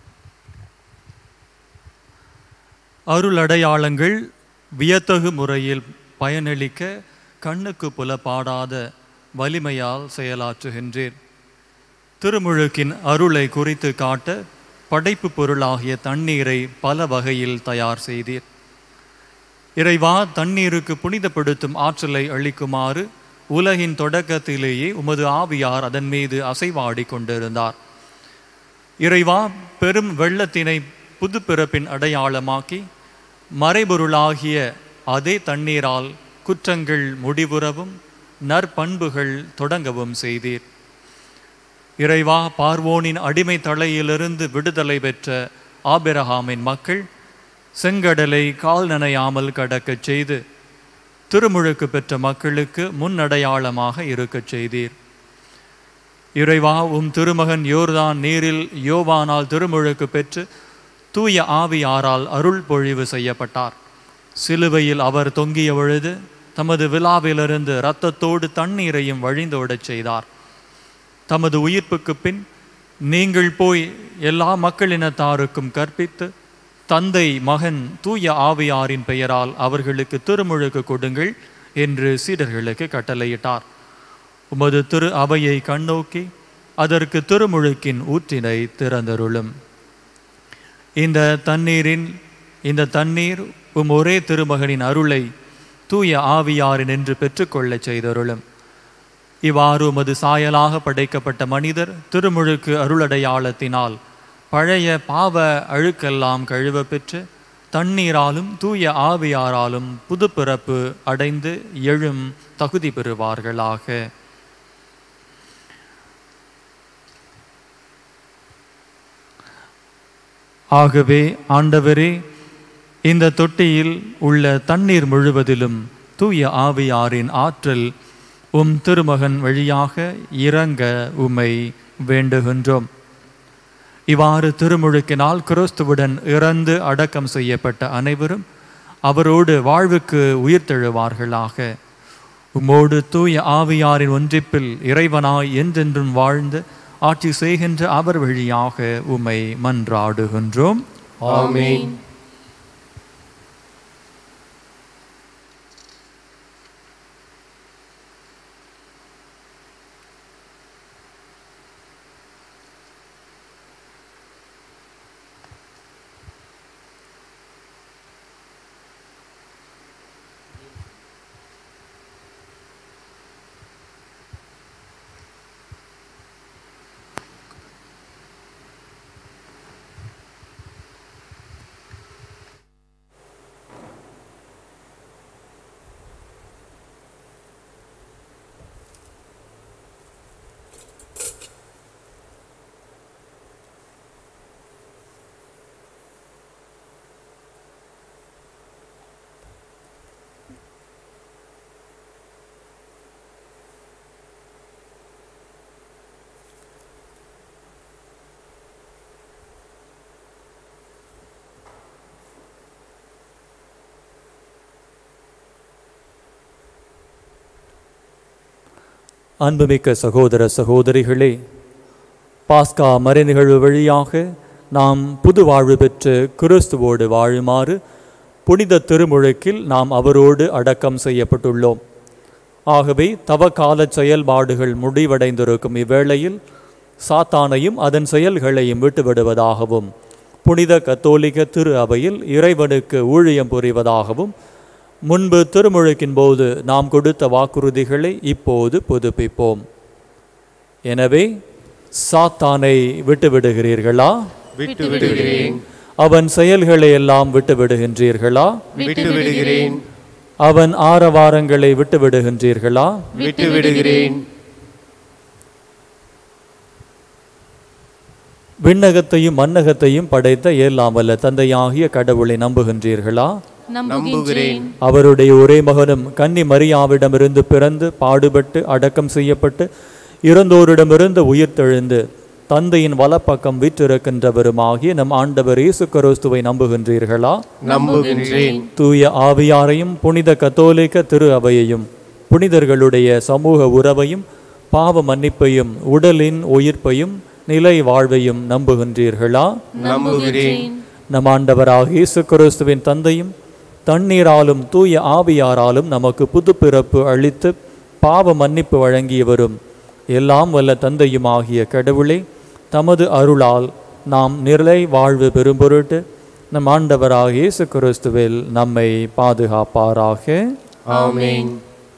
அருள் அடையாளங்கள் வியத்தகு முறையில் பயனளிக்க கண்ணுக்கு புலப்பாடாத வலிமையால் செயலாற்றுகின்றேன் திருமுழுக்கின் அருளை குறித்து காட்ட படைப்பு பொருளாகிய தண்ணீரை பல வகையில் தயார் செய்தீர் இறைவா தண்ணீருக்கு புனிதப்படுத்தும் ஆற்றலை அளிக்குமாறு உலகின் தொடக்கத்திலேயே உமது ஆவியார் அதன் மீது அசைவாடி கொண்டிருந்தார் இறைவா பெரும் வெள்ளத்தினை புது பிறப்பின் அடையாளமாக்கி மறைபொருளாகிய அதே தண்ணீரால் குற்றங்கள் முடிவுறவும் நற்பண்புகள் தொடங்கவும் செய்தீர் இறைவா பார்வோனின் அடிமை தலையிலிருந்து விடுதலை பெற்ற ஆபிரஹாமின் மக்கள் செங்கடலை கால் நனையாமல் கடக்கச் செய்து திருமுழுக்கு பெற்ற மக்களுக்கு முன்னடையாளமாக இருக்கச் செய்தீர் இறைவா உம் திருமகன் யோர்தான் நீரில் யோவானால் திருமுழுக்கு பெற்று தூய ஆவியாரால் அருள் பொழிவு செய்யப்பட்டார் சிலுவையில் அவர் தொங்கிய பொழுது தமது விழாவிலிருந்து இரத்தத்தோடு தண்ணீரையும் வழிந்தோடச் செய்தார் தமது உயிர்ப்புக்கு பின் நீங்கள் போய் எல்லா மக்களினத்தாருக்கும் கற்பித்து தந்தை மகன் தூய ஆவியாரின் பெயரால் அவர்களுக்கு திருமுழுக்கு கொடுங்கள் என்று சீடர்களுக்கு கட்டளையிட்டார் உமது திரு அவையை கண்ணோக்கி அதற்கு திருமுழுக்கின் ஊற்றினை திறந்தருளும் இந்த தண்ணீரின் இந்த தண்ணீர் உம் ஒரே திருமகனின் அருளை தூய ஆவியாரின் என்று பெற்றுக்கொள்ளச் செய்தருளும் இவ்வாறு உமது சாயலாக படைக்கப்பட்ட மனிதர் திருமுழுக்கு அருளடையாளத்தினால் பழைய பாவ அழுக்கெல்லாம் கழுவ பெற்று தண்ணீராலும் தூய ஆவியாராலும் புது பிறப்பு அடைந்து எழும் தகுதி பெறுவார்களாக ஆகவே ஆண்டவரே இந்த தொட்டியில் உள்ள தண்ணீர் முழுவதிலும் தூய ஆவியாரின் ஆற்றல் உம் திருமகன் வழியாக இறங்க உம்மை வேண்டுகின்றோம் இவ்வாறு திருமுழுக்கினால் கிறிஸ்துவுடன் இறந்து அடக்கம் செய்யப்பட்ட அனைவரும் அவரோடு வாழ்வுக்கு உயிர்த்தெழுவார்களாக உம்மோடு தூய ஆவியாரின் ஒன்றிப்பில் இறைவனாய் என்றென்றும் வாழ்ந்து ஆட்சி செய்கின்ற அவர் வழியாக உம்மை மன்றாடுகின்றோம் ஆமென் அன்புமிக்க சகோதர சகோதரிகளே பாஸ்கா மறைநிகழ்வு வழியாக நாம் புது வாழ்வு பெற்று கிறிஸ்துவோடு வாழுமாறு புனித திருமுழுக்கில் நாம் அவரோடு அடக்கம் செய்யப்பட்டுள்ளோம் ஆகவே தவக்கால செயல்பாடுகள் முடிவடைந்திருக்கும் இவ்வேளையில் சாத்தானையும் அதன் செயல்களையும் விட்டுவிடுவதாகவும் புனித கத்தோலிக்க திரு அவையில் இறைவனுக்கு ஊழியம் புரிவதாகவும் முன்பு திருமுழுக்கின் போது நாம் கொடுத்த வாக்குறுதிகளை இப்போது புதுப்பிப்போம் எனவே சாத்தானை விட்டுவிடுகிறீர்களா விட்டு விடுகிறேன் அவன் செயல்களை எல்லாம் விட்டுவிடுகின்றீர்களா விட்டு விடுகிறேன் அவன் ஆரவாரங்களை விட்டுவிடுகின்றீர்களா விட்டு விடுகிறேன் விண்ணகத்தையும் மன்னகத்தையும் படைத்த ஏல்லாம் வல்ல தந்தையாகிய கடவுளை நம்புகின்றீர்களா நம்புகிறேன் அவருடைய ஒரே மகனும் கன்னி மரியாவிடமிருந்து பிறந்து பாடுபட்டு அடக்கம் செய்யப்பட்டு இறந்தோரிடமிருந்து உயிர்த்தெழுந்து தந்தையின் வலப்பக்கம் வீற்றிருக்கின்றவருமாகிய நம் ஆண்டவர் இயேசு கிறிஸ்துவை நம்புகின்றீர்களா நம்புகின்றேன் தூய ஆவியாரையும் புனித கத்தோலிக்க திரு அவையையும் புனிதர்களுடைய சமூக உறவையும் பாவ மன்னிப்பையும் உடலின் உயிர்ப்பையும் நிலை வாழ்வையும் நம்புகின்றீர்களா நம்புகிறேன் நம் ஆண்டவராக இயேசு கிறிஸ்துவின் தந்தையும் தண்ணீராலும் தூய ஆவியாராலும் நமக்கு புது பிறப்பு அளித்து பாவ மன்னிப்பு வழங்கியவரும் எல்லாம் வல்ல தந்தையும் ஆகிய கடவுளே தமது அருளால் நாம் நிலை வாழ்வு பெறும் பொருட்டு நம் ஆண்டவராக இயேசு கிறிஸ்துவில் நம்மை பாதுகாப்பாராக ஆமென்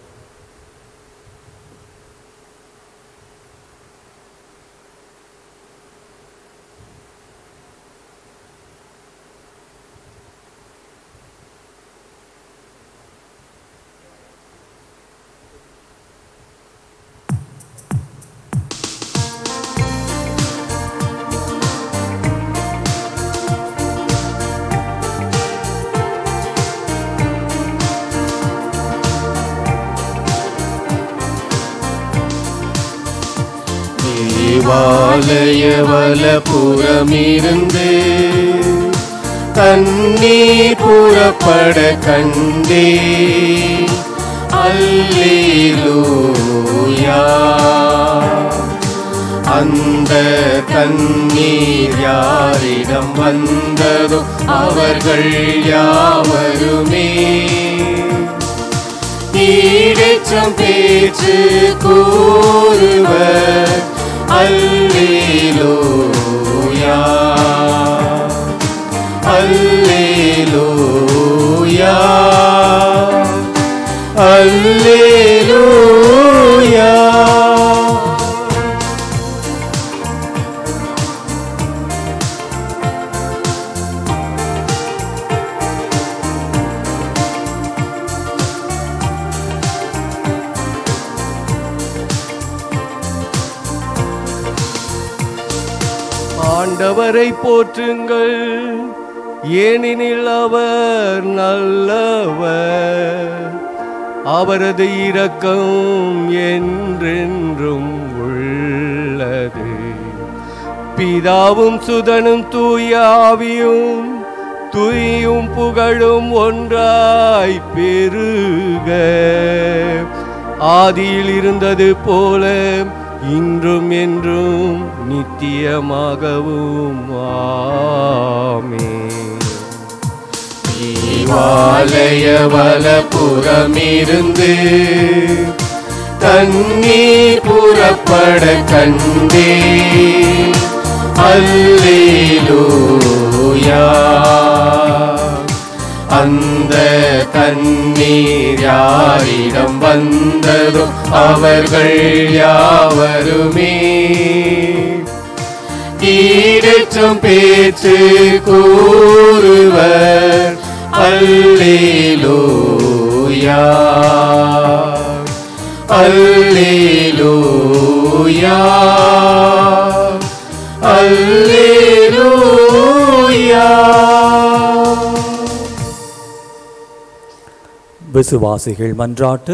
தேவாலய வலப்புறமிருந்து தண்ணீர் புறப்பட கண்டே அல்லேலூயா அந்த தண்ணீர் யாரிடம் வந்ததோ அவர்கள் யாவருமே ஈடேற்றம் பேச்சு கூறுவர் அல்லேலூயா அல்லேலூயா அல்லேலூயா ஆண்டவரை போற்றுங்கள் ஏனெனில் அவர் நல்லவர் அவரது இரக்கம் என்றென்றும் உள்ளது பிதாவும் சுதனும் தூய ஆவியும் துயும் புகழும் ஒன்றாய் பெருக ஆதியில் இருந்தது போல இன்றும் என்றும் நித்தியமாகவும் ஆமே தேவாலய வலப்புறமிருந்து தண்ணீர் புறப்பட கண்டே அல்லேலூயா அந்த தண்ணீர் யாரிடம் வந்ததோ அவர்கள் யாவருமே ஈடேற்றம் பேச்சு கூறுவர் அல்லேலூயா அல்லேலூயா அல்லேலூயா விசுவாசிகள் மன்றாட்டு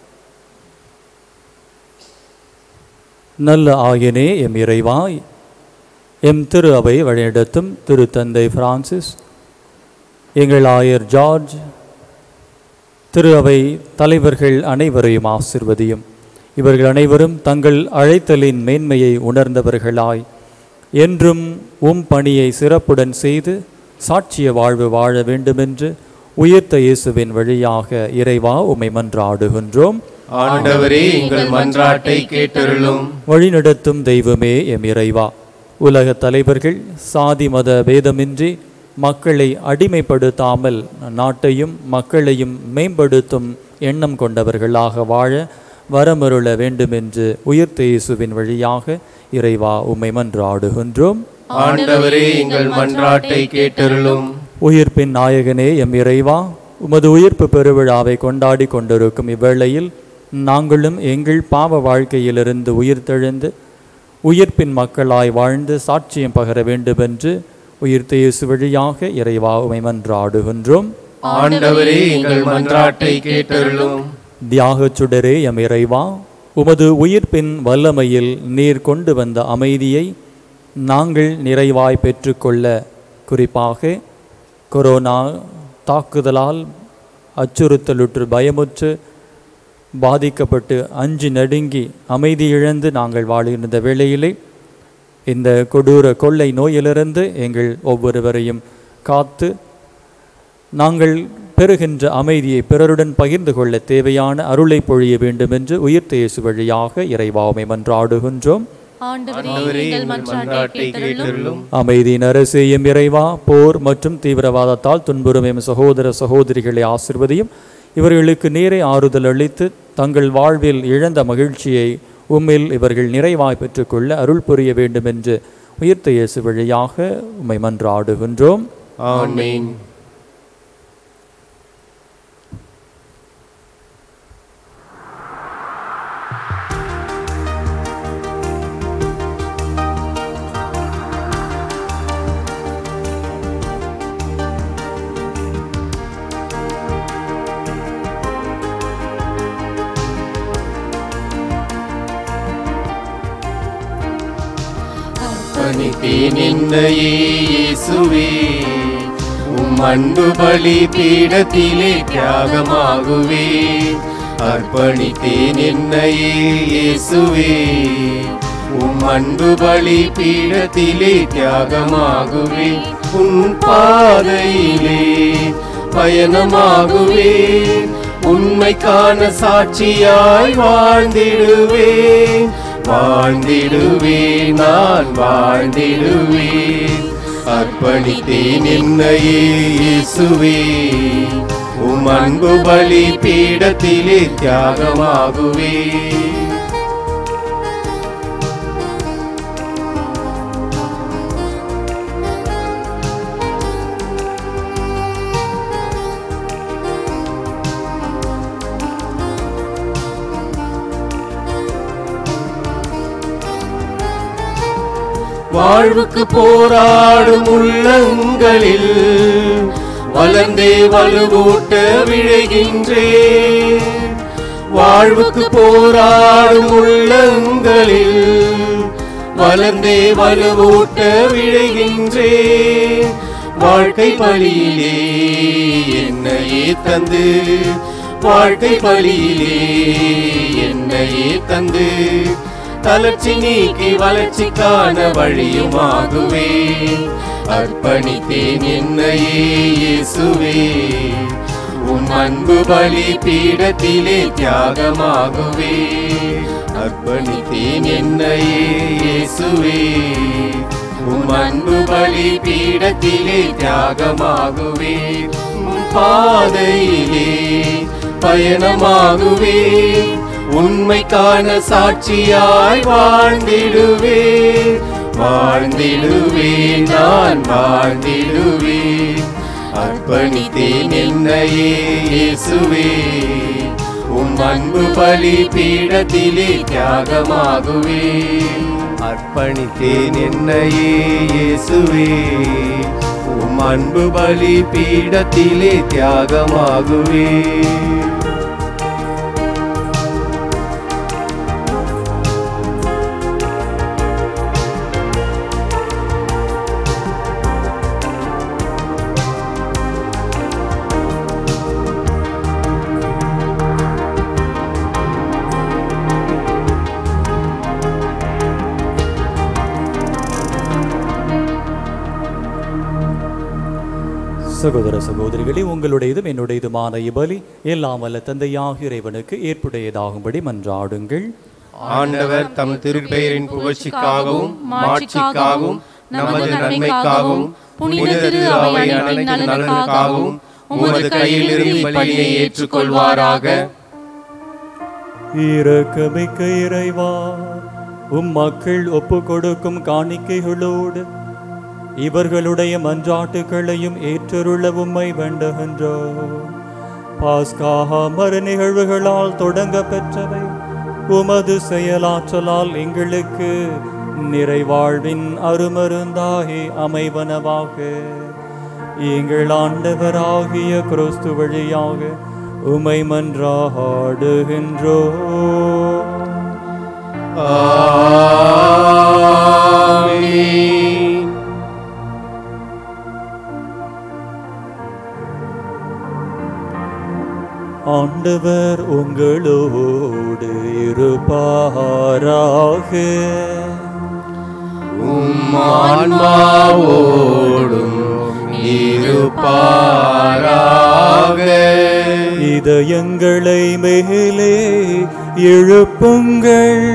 நல்ல ஆயனே எம் இறைவாய் எம் திரு அவை வழிநடத்தும் திருத்தந்தை பிரான்சிஸ் எங்கள் ஆயர் ஜார்ஜ் திரு அவை தலைவர்கள் அனைவரையும் ஆசிர்வதியும் இவர்கள் அனைவரும் தங்கள் அழைத்தலின் மேன்மையை உணர்ந்தவர்களாய் என்றும் உம் பணியை சிறப்புடன் செய்து சாட்சிய வாழ்வு வாழ வேண்டுமென்று உயிர்த்த இயேசுவின் வழியாக இறைவா உம்மை மன்றாடுகின்றோம் ஆண்டவரே எங்கள் மன்றாட்டை கேட்டருளும் வழிநடத்தும் தெய்வமே எம் இறைவா உலக தலைவர்கள் சாதி மத பேதமின்றி மக்களை அடிமைப்படுத்தாமல் நாட்டையும் மக்களையும் மேம்படுத்தும் எண்ணம் கொண்டவர்களாக வாழ வரமருள வேண்டுமென்று உயிர்த்த இயேசுவின் வழியாக இறைவா உம்மை மன்றாடுகின்றோம் ஆண்டவரே எங்கள் மன்றாட்டை கேட்டருளும் உயிர்ப்பின் நாயகனே எம் இறைவா உமது உயிர்ப்பு பெருவிழாவை கொண்டாடி கொண்டிருக்கும் இவ்வேளையில் நாங்களும் எங்கள் பாவ வாழ்க்கையிலிருந்து உயிர்த்தெழுந்து உயிர்ப்பின் மக்களாய் வாழ்ந்து சாட்சியம் பகர வேண்டுமென்று உயிர்த்த இயேசு வழியாக இறைவா உமை மன்றாடுகின்றோம் ஆண்டவரே எங்கள் மன்றாட்டை கேட்டருளும் தியாகச் சுடரே எம் இறைவா உமது உயிர்ப்பின் வல்லமையில் நீர் கொண்டு வந்த அமைதியை நாங்கள் நிறைவாய் பெற்றுக்கொள்ள குறிப்பாக கொரோனா தாக்குதலால் அச்சுறுத்தலுற்று பயமுற்று பாதிக்கப்பட்டு அஞ்சு நடுங்கி அமைதி இழந்து நாங்கள் வாழுகின்ற வேளையிலே இந்த கொடூர கொள்ளை நோயிலிருந்து எங்கள் ஒவ்வொருவரையும் காத்து நாங்கள் பெறுகின்ற அமைதியை பிறருடன் பகிர்ந்து கொள்ள தேவையான அருளை பொழிய வேண்டும் என்று உயிர்த்த இயேசு வழியாக இறைவாமை மன்றாடுகின்றோம் ஆண்டவரே எங்கள் மன்றாட்டை கேட்டருளும் அமைதியின் அரசேயும் இறைவா போர் மற்றும் தீவிரவாதத்தால் துன்புறும் எம் சகோதர சகோதரிகளை ஆசிர்வதியும் இவர்களுக்கு நேரே ஆறுதல் அளித்து தங்கள் வாழ்வில் இழந்த மகிழ்ச்சியை உம்மில் இவர்கள் நிறைவாய் பெற்றுக்கொள்ள அருள் புரிய வேண்டும் என்று உயிர்த்த இயேசு வழியாக உம்மை மன்றாடுகின்றோம் ஆமென் அர்ப்பணித்தேன் என்னையே இயேசுவே உம் அன்பு பலி பீடத்திலே தியாகமாகுவே அர்ப்பணித்தேன் என்னையே இயேசுவே உம் அன்பு பலி பீடத்திலே தியாகமாகுவே உன் பாதையிலே பயணமாகுவே உண்மைக்கான சாட்சியாய் வாழ்ந்திடுவேன் வாழ்ந்திடுவேன் நான் வாழ்ந்திடுவேன் அர்ப்பணித்தேன் என்னையே இயேசுவே உம் அன்பு பலி பீடத்திலே தியாகமாகுவே வாழ்வுக்கு போராடும் உள்ளங்களில் வளர்ந்தே வலுவூட்ட விழைகின்றேன் வாழ்வுக்கு போராடும் உள்ளங்களில் வளர்ந்தே வலுவூட்ட விழைகின்றேன் வாழ்க்கை பலியிலே என்னையே தந்து வாழ்க்கை பலியிலே என்னையே தந்து தளர்ச்சி நீக்கி வளர்ச்சிக்கான வழியுமாகுவே அர்ப்பணித்தேன் என்னையே இயேசுவே உம் அன்பு பலி பீடத்திலே தியாகமாகுவே அர்ப்பணித்தேன் என்னையே இயேசுவே உம் அன்பு பலி பீடத்திலே தியாகமாகுவே உம் பாதையிலே பயணமாகுவே உண்மைக்கான சாட்சியாய் வாழ்ந்திடுவே வாழ்ந்திடுவே நான் வாழ்ந்திடுவே அர்ப்பணித்தேன் என்னையே இயேசுவே உம் அன்பு பலி பீடத்திலே தியாகமாகுவே அர்ப்பணித்தேன் என்னையே இயேசுவே உம் அன்பு பலி பீடத்திலே தியாகமாகுவே சகோதர சகோதரிகளே உங்களுடையதும் என்னுடையதுமான இபலி எல்லாம் வல்ல தந்தையாக இறைவனுக்கு ஏற்புடையதாகும்படி மன்றாடுங்கள் ஆண்டவர் தம் திருப்பெயரின் புகழ்ச்சிக்காகவும் மாட்சிக்காகவும் நமது நன்மைக்காகவும் புனித திரு அவை அனைத்து நலனுக்காகவும் உமது கையிலிருந்து பலியை ஏற்றுக்கொள்வாராக இரக்கமிக்க இறைவா உம் மக்கள் ஒப்பு கொடுக்கும் காணிக்கைகளோடு இவர்களுடைய மன்றாட்டுகளையும் ஏற்றருள உம்மை வேண்டுகின்றோ பாஸ்காஹா மறு நிகழ்வுகளால் தொடங்க பெற்றவை உமது செயலாற்றலால் எங்களுக்கு நிறைவாழ்வின் அருமருந்தாகி அமைவனவாக எங்கள் ஆண்டவராகிய கிறிஸ்து வழியாக உமை மன்றாடுகின்றோ ஆமென். ஆண்டவர் உங்களோடு இருப்பாராக உம் ஆன்மாவோடும் இருப்பாராக இதயங்களை மேலே எழுப்புங்கள்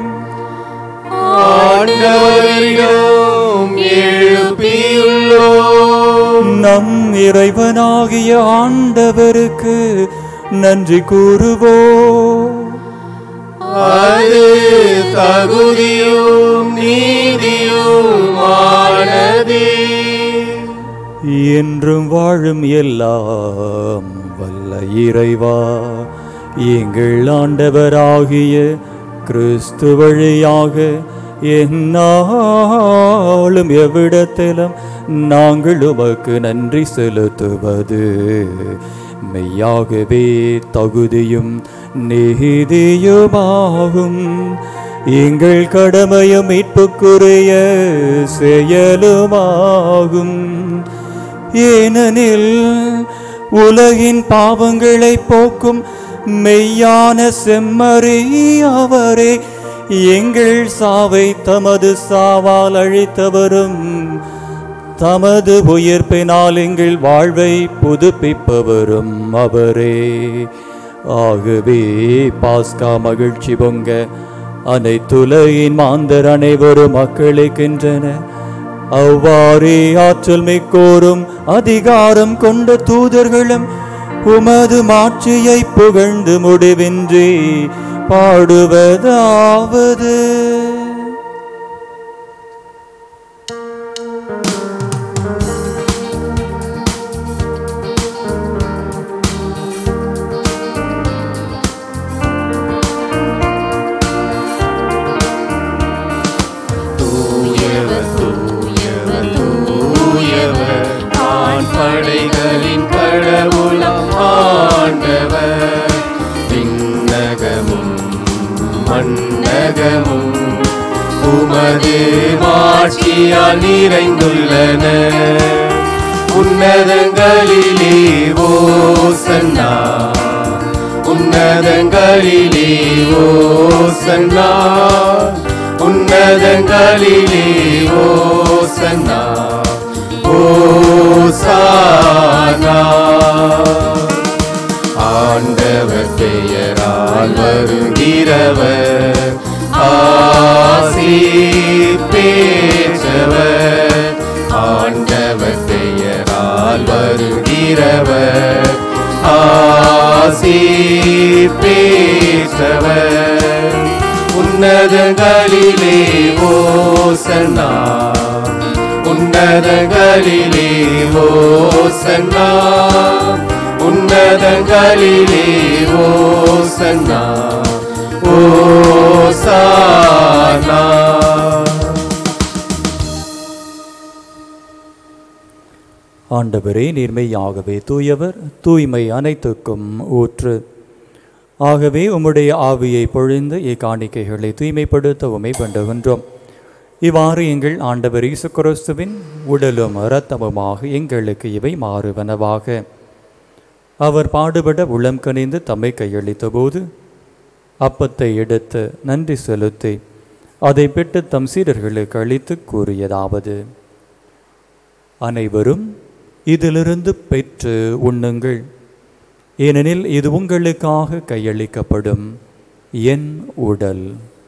ஆண்டவரிடம் எழுப்பியுள்ளோம் நம் இறைவனாகிய ஆண்டவருக்கு நன்றி கூறுவோம் அது தகுதியும் நீதியுமானதே என்றும் வாழும் எல்லாம் வல்ல இறைவா எங்கள் ஆண்டவராகிய கிறிஸ்து வழியாக எந்நாளும் எவ்விடத்திலும் நாங்கள் உமக்கு நன்றி செலுத்துவது மெய்யாகவே தகுதியும் நீதியுமாகும் எங்கள் கடமையும் மீட்புக்குரிய செயலுமாகும் ஏனெனில் உலகின் பாவங்களை போக்கும் மெய்யான செம்மறி அவரே எங்கள் சாவை தமது சாவால் அழித்தவரும் தமது உயிர்ப்பினால் எங்கள் வாழ்வை புதுப்பிப்பவரும் அவரே ஆகவே பாஸ்கா மகிழ்ச்சி பொங்க அனைத்துலகின் மாந்தர் அனைவரும் மக்களுக்கின்றன அவ்வாறே ஆற்றல் மிக்கோரும் அதிகாரம் கொண்ட தூதர்களும் உமது மாட்சியை புகழ்ந்து முடிவின்றி பாடுவதாவது தூயவர் தூயவர் தூயவர் ஆண் படைகளின் கடவுளம் ஆண்டவர் விண்ணகமும் மண்ணகமும் உமது மாட்சியால் நிறைந்துள்ளன உன்னதங்களிலே ஓசன்னா உன்னதங்களிலே ஓசன்னா உன்னதங்களிலே ஓசன்னா ஓசானா ஆண்டவர் பெயரால் வருகிறவர் ஆசி பேச்சவர் ஆண்டவர் பெயரால் வருகிறவர் ஆசி பேச்சவர் உன்னதங்களிலே ஓசன்னா உன்னதங்களிலே ஓசன்னா உன்னதங்களிலே ஓசன்னா ஓசானா ஆண்டவரே நீர்மையாகவே தூயவர் தூய்மை அனைத்துக்கும் ஊற்று ஆகவே உம்முடைய ஆவியை பொழிந்து இக்காணிக்கைகளை தூய்மைப்படுத்த உமை வேண்டுகின்றோம் இவ்வாறு எங்கள் ஆண்டவர் இயேசு கிறிஸ்துவின் உடலும் இரத்தமுமாக எங்களுக்கு இவை மாறுவனவாக அவர் பாடுபட உளம் கனிந்து தம்மை கையளித்த போது அப்பத்தை எடுத்து நன்றி செலுத்தி அதை பெற்று தம் சீடர்களுக்கு அளித்து கூறியதாவது அனைவரும் இதிலிருந்து பெற்று உண்ணுங்கள் ஏனெனில் இது உங்களுக்காக கையளிக்கப்படும் என் உடல்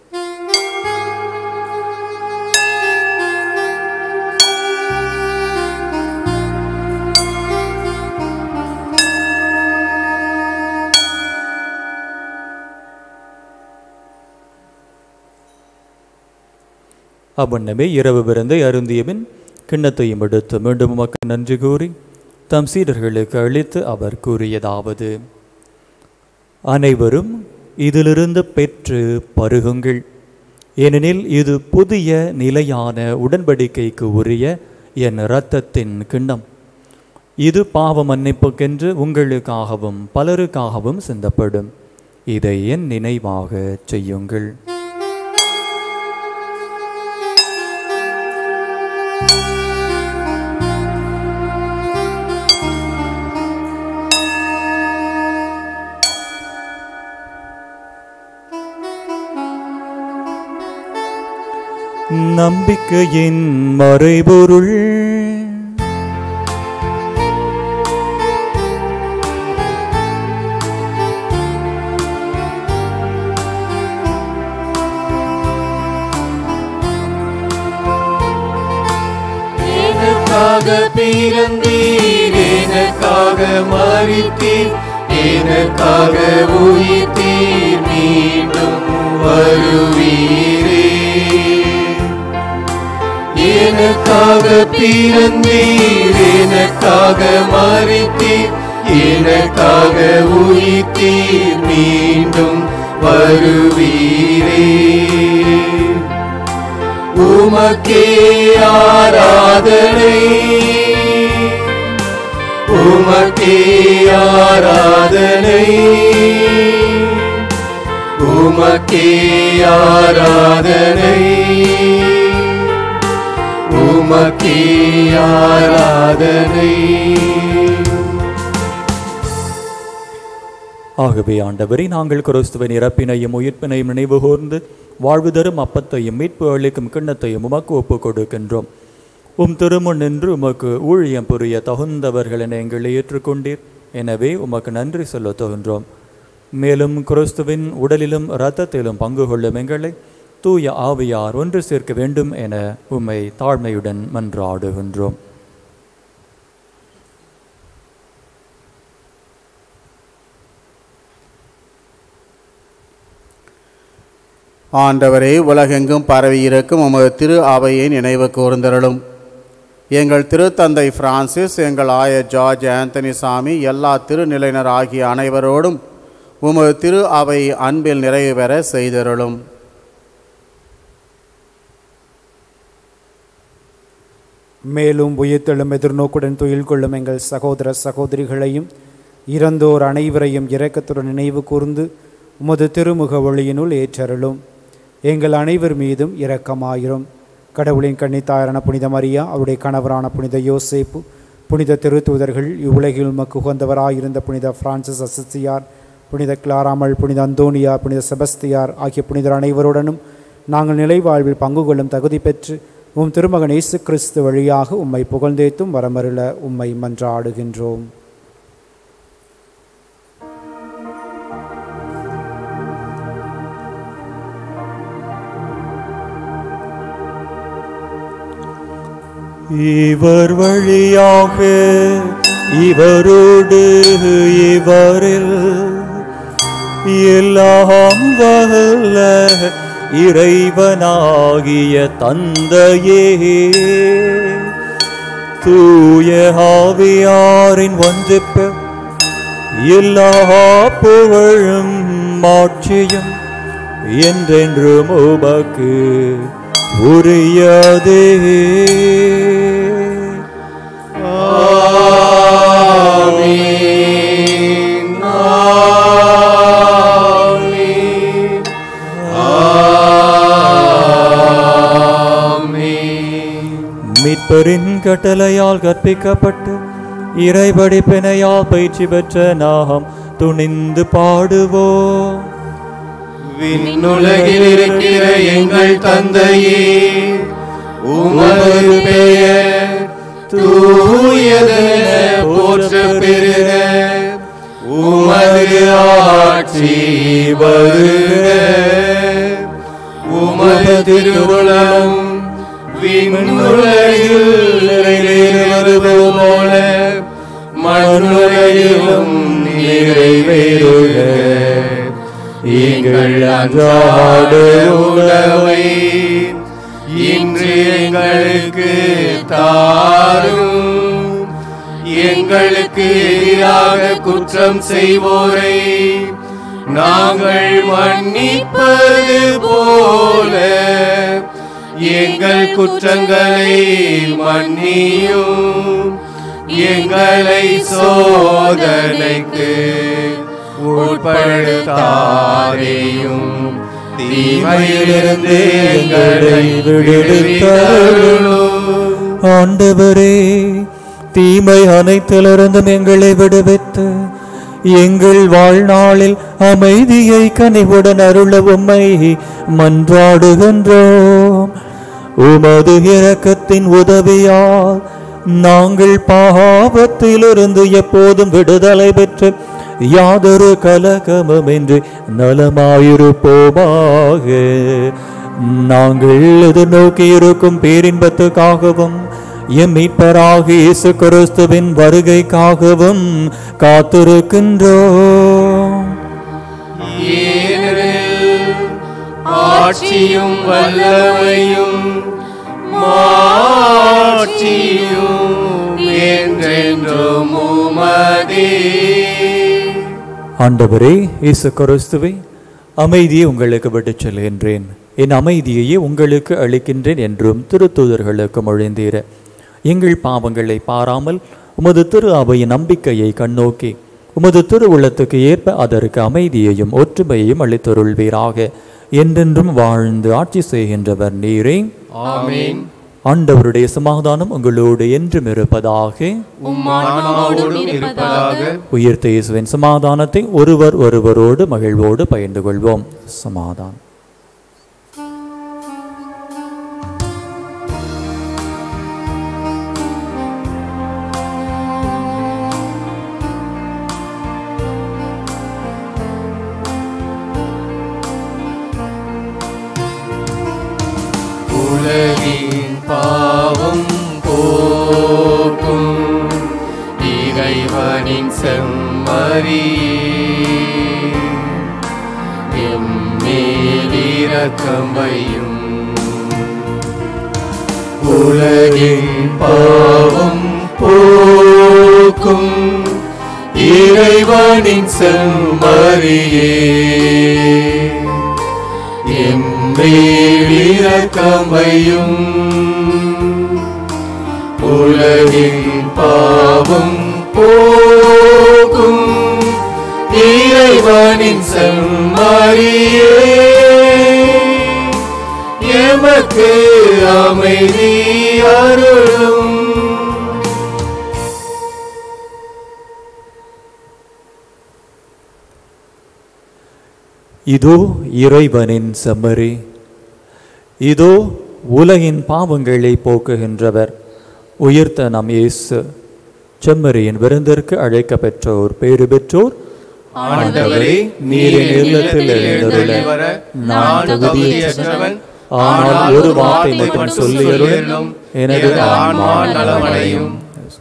அவ்வண்ணமே இரவு விருந்தை அருந்தியபின் கிண்ணத்தையும் எடுத்து மீண்டும் உமக்கு நன்றி கூறி தம் சீடர்களுக்கு அளித்து அவர் கூறியதாவது அனைவரும் இதிலிருந்து பெற்று பருகுங்கள் ஏனெனில் இது புதிய நிலையான உடன்படிக்கைக்கு உரிய என் இரத்தத்தின் கிண்ணம் இது பாவ மன்னிப்புக்கென்று உங்களுக்காகவும் பலருக்காகவும் சிந்தப்படும் இதை என் நினைவாக செய்யுங்கள் நம்பிக்கையின் மறைபொருள் எனக்காக பிறந்தீர் எனக்காக மறித்தீர் எனக்காக உயிர்த்தீர் மீண்டும் வருவீரே எனக்காக பிறந்தீர் எனக்காக மறித்தீர் எனக்காக உயிர்த்தீர் மீண்டும் வருவீரே உமக்கே ஆராதனை உமக்கே ஆராதனை உமக்கே ஆராதனை உமக்கே ஆராதனை ஆகவே ஆண்டவரை நாங்கள் கிறிஸ்துவின் இறப்பினையும் உயிர்ப்பினையும் நினைவு கூர்ந்து வாழ்வு தரும் அப்பத்தையும் மீட்பு அளிக்கும் கிண்ணத்தையும் உமக்கு ஒப்புக் கொடுக்கின்றோம் உம் திருமுன் நின்று உமக்கு ஊழியம் புரிய தகுந்தவர்கள் என எங்களை ஏற்றுக்கொண்டீர் எனவே உமக்கு நன்றி சொல்ல தகுன்றோம் மேலும் கிறிஸ்துவின் உடலிலும் இரத்தத்திலும் பங்கு கொள்ளும் எங்களை தூய ஆவியார் ஒன்று சேர்க்க வேண்டும் என உம்மை தாழ்மையுடன் மன்றாடுகின்றோம் ஆண்டவரே உலகெங்கும் பரவியிருக்கும் உமது திரு அவையை நினைவு கூர்ந்தருளும் எங்கள் திருத்தந்தை பிரான்சிஸ் எங்கள் ஆயர் ஜார்ஜ் ஆந்தனி சாமி எல்லா திருநிலையினர் ஆகிய அனைவரோடும் உமது திரு அவை அன்பில் நிறைவு பெற செய்தருளும் மேலும் உயிர்த்தெழும் எதிர்நோக்குடன் துயில் கொள்ளும் எங்கள் சகோதர சகோதரிகளையும் இறந்தோர் அனைவரையும் இரக்கத்துடன் நினைவு கூர்ந்து உமது திருமுக ஒளியினுள் ஏற்றருளும் எங்கள் அனைவர் மீதும் இரக்கமாயிரும் கடவுளின் கன்னித்தாயரான புனித மரியா அவருடைய கணவரான புனித யோசேப்பு புனித திருத்தூதர்கள் இவ்வுலகில் உமக்கு உகந்தவராயிருந்த புனித பிரான்சிஸ் அசிசியார் புனித கிளாராமல் புனித அந்தோனியா புனித செபஸ்தியார் ஆகிய புனிதர் அனைவருடனும் நாங்கள் நிலை வாழ்வில் பங்கு கொள்ளும் தகுதி பெற்று உம் திருமகன் இயேசு கிறிஸ்து வழியாக உம்மை புகழ்ந்தேத்தும் வரமருள உம்மை மன்றாடுகின்றோம் இவர் வழியாக இவரோடு இவரில் எல்லாம் வல்ல இறைவனாகிய தந்தையே தூய ஆவியாரின் ஒன்றிப்பு எல்லா புகழும் மாட்சியும் என்றென்றும் உமக்கு உரியதே ஆமென் ஆமென் ஆமென் மீட்பரின் கட்டளையால் கற்பிக்கப்பட்டு இறைபடிப்பினையால் பயிற்சி பெற்ற நாம் துணிந்து பாடுவோம் விண்ணுலகில் இருக்கிற எங்கள் தந்தையே உமது பெயர் தூயதென மூலம் விண்ணுலகில் நிறைவேறுவது போல மண்ணுலகிலும் நிறைவேறுக எங்கள் அன்றாட உணவை இன்று எங்களுக்கு தாரும் எங்களுக்கு எதிராக குற்றம் செய்வோரை நாங்கள் மன்னிப்பது போல எங்கள் குற்றங்களை மன்னியும் எங்களை சோதனைக்கு உட்படுத்தாதேயும் தீமையிலிருந்து எங்களை விடுவித்தருளும் ஆண்டவரே தீமை அனைத்திலிருந்தும் எங்களை விடுவித்து எங்கள் வாழ்நாளில் அமைதியை கனிவுடன் அருள உம்மை மன்றாடுகின்றோம் உமது இரக்கத்தின் உதவியால் நாங்கள் பாவத்திலிருந்து எப்போதும் விடுதலை பெற்று யாதொரு கலகமுமின்றி நலமாயிருப்போமாக நாங்கள் எதிர்நோக்கி இருக்கும் பேரின்பத்துக்காகவும் எம் மீட்பராக இயேசு கிறிஸ்துவின் வருகைக்காகவும் காத்திருக்கின்றோம் ஏனெனில் ஆட்சியும் வல்லமையும் மாட்சியும் என்றென்றும் உமதே ஆண்டவரே இயேசு கிறிஸ்துவை அமைதியை உங்களுக்கு விட்டுச் செல்கின்றேன் என் அமைதியையே உங்களுக்கு அளிக்கின்றேன் என்றும் திருத்தூதர்களுக்கு மொழிந்தீர எங்கள் பாவங்களை பாராமல் உமது திரு அவையின் நம்பிக்கையை கண்ணோக்கி உமது திருவுள்ளத்துக்கு ஏற்ப அதற்கு அமைதியையும் ஒற்றுமையையும் அளித்தருள்வீராக என்றென்றும் வாழ்ந்து ஆட்சி செய்கின்றவர் நீரே ஆமென். ஆண்டவருடைய சமாதானம் உங்களோடு என்றும் இருப்பதாக உம் ஆன்மாவோடும் இருப்பதாக உயிர்த்த இயேசுவின் சமாதானத்தை ஒருவர் ஒருவரோடு மகிழ்வோடு பகிர்ந்து கொள்வோம் சமாதானம் உலகின் பாவம் போக்கும் இறைவனின் செம்மறியே எம்மேலிரக்கம் வையும் உலகின் பாவம் போக்கும் இறைவனின் செம்மறியே எம்மேலிரக்கமையும் உலகின் பாவம் போகும் இறைவனின் செம்மறியே எமக்கு அமைதி அருளும் இதோ இறைவனின் செம்மறி இதோ உலகின் பாவங்களை போக்குகின்றவர் உயிர்த்த நம் இயேசு செம்மறியின் விருந்திற்கு அழைக்க பெற்றோர் பேறு பெற்றோர் ஆண்டவரே நீர் என் இல்லத்தில் எழுந்தருள நான் தகுதியற்றவன் ஆனால் ஒரு வார்த்தை மட்டும் சொல்லியருளும் எனது ஆன்மா நலமடையும்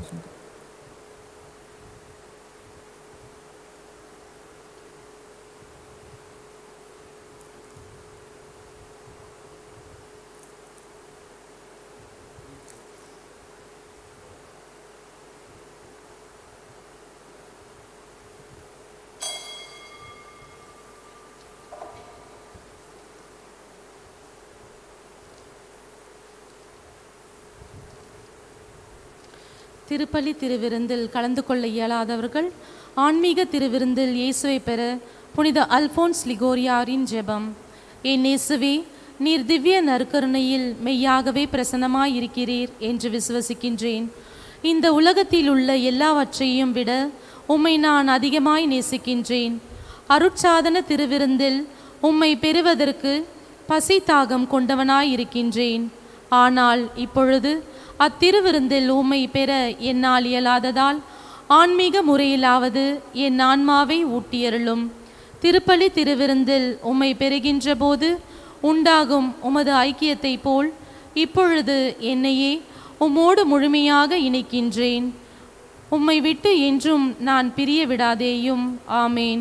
திருப்பலி திருவிருந்தில் கலந்து கொள்ள இயலாதவர்கள் ஆன்மீக திருவிருந்தில் இயேசுவை பெற புனித அல்போன்ஸ் லிகோரியாரின் ஜெபம் என் இயேசுவே நீர் திவ்ய நற்கருணையில் மெய்யாகவே பிரசன்னமாயிருக்கிறீர் என்று விசுவசிக்கின்றேன் இந்த உலகத்தில் உள்ள எல்லாவற்றையும் விட உம்மை நான் அதிகமாய் நேசிக்கின்றேன் அருட்சாதன திருவிருந்தில் உம்மை பெறுவதற்கு பசி தாகம் கொண்டவனாயிருக்கின்றேன் ஆனால் இப்பொழுது அத்திருவிருந்தில் உம்மை பெற என்னால் இயலாததால் ஆன்மீக முறையிலாவது என் ஆன்மாவை ஊட்டியருளும் திருப்பலி திருவிருந்தில் உம்மை பெறுகின்ற போது உண்டாகும் உமது ஐக்கியத்தை போல் இப்பொழுது என்னையே உம்மோடு முழுமையாக இணைக்கின்றேன் உம்மை விட்டு என்றும் நான் பிரிய விடாதேயும் ஆமேன்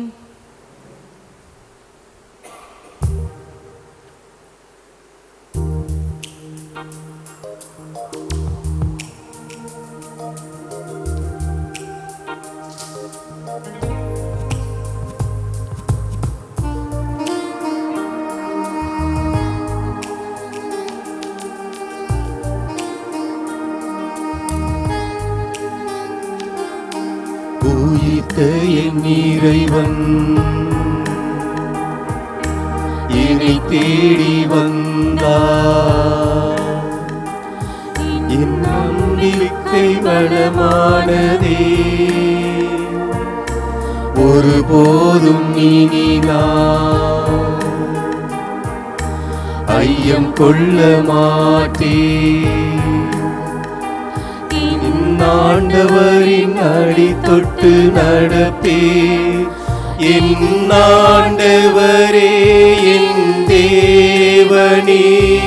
உயிர்த்த என் இறைவன் என்னை தேடி வந்தார் என் நம்பிக்கை வளமானதே ஒருபோதும் இனி நான் ஐயம் கொள்ள மாட்டேன் ஆண்டவரின் அடி தொட்டு நடப்பே என் ஆண்டவரே என் தேவனே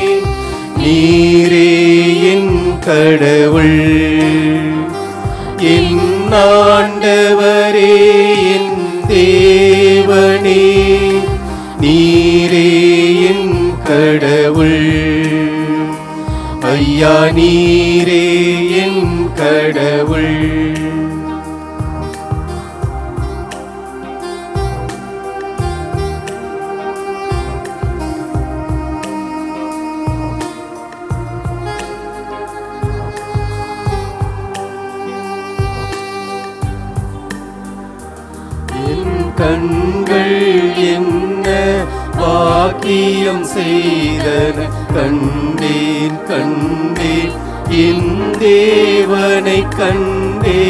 நீரே என் கடவுள் என் ஆண்டவரே என் தேவனே நீரே என் கடவுள் ஐயா நீரே என் கடவுள் என் கண்கள் என்ன பாக்கியம் செய்தன கண்டேன் கண்டேன் என் தேவனை கண்டே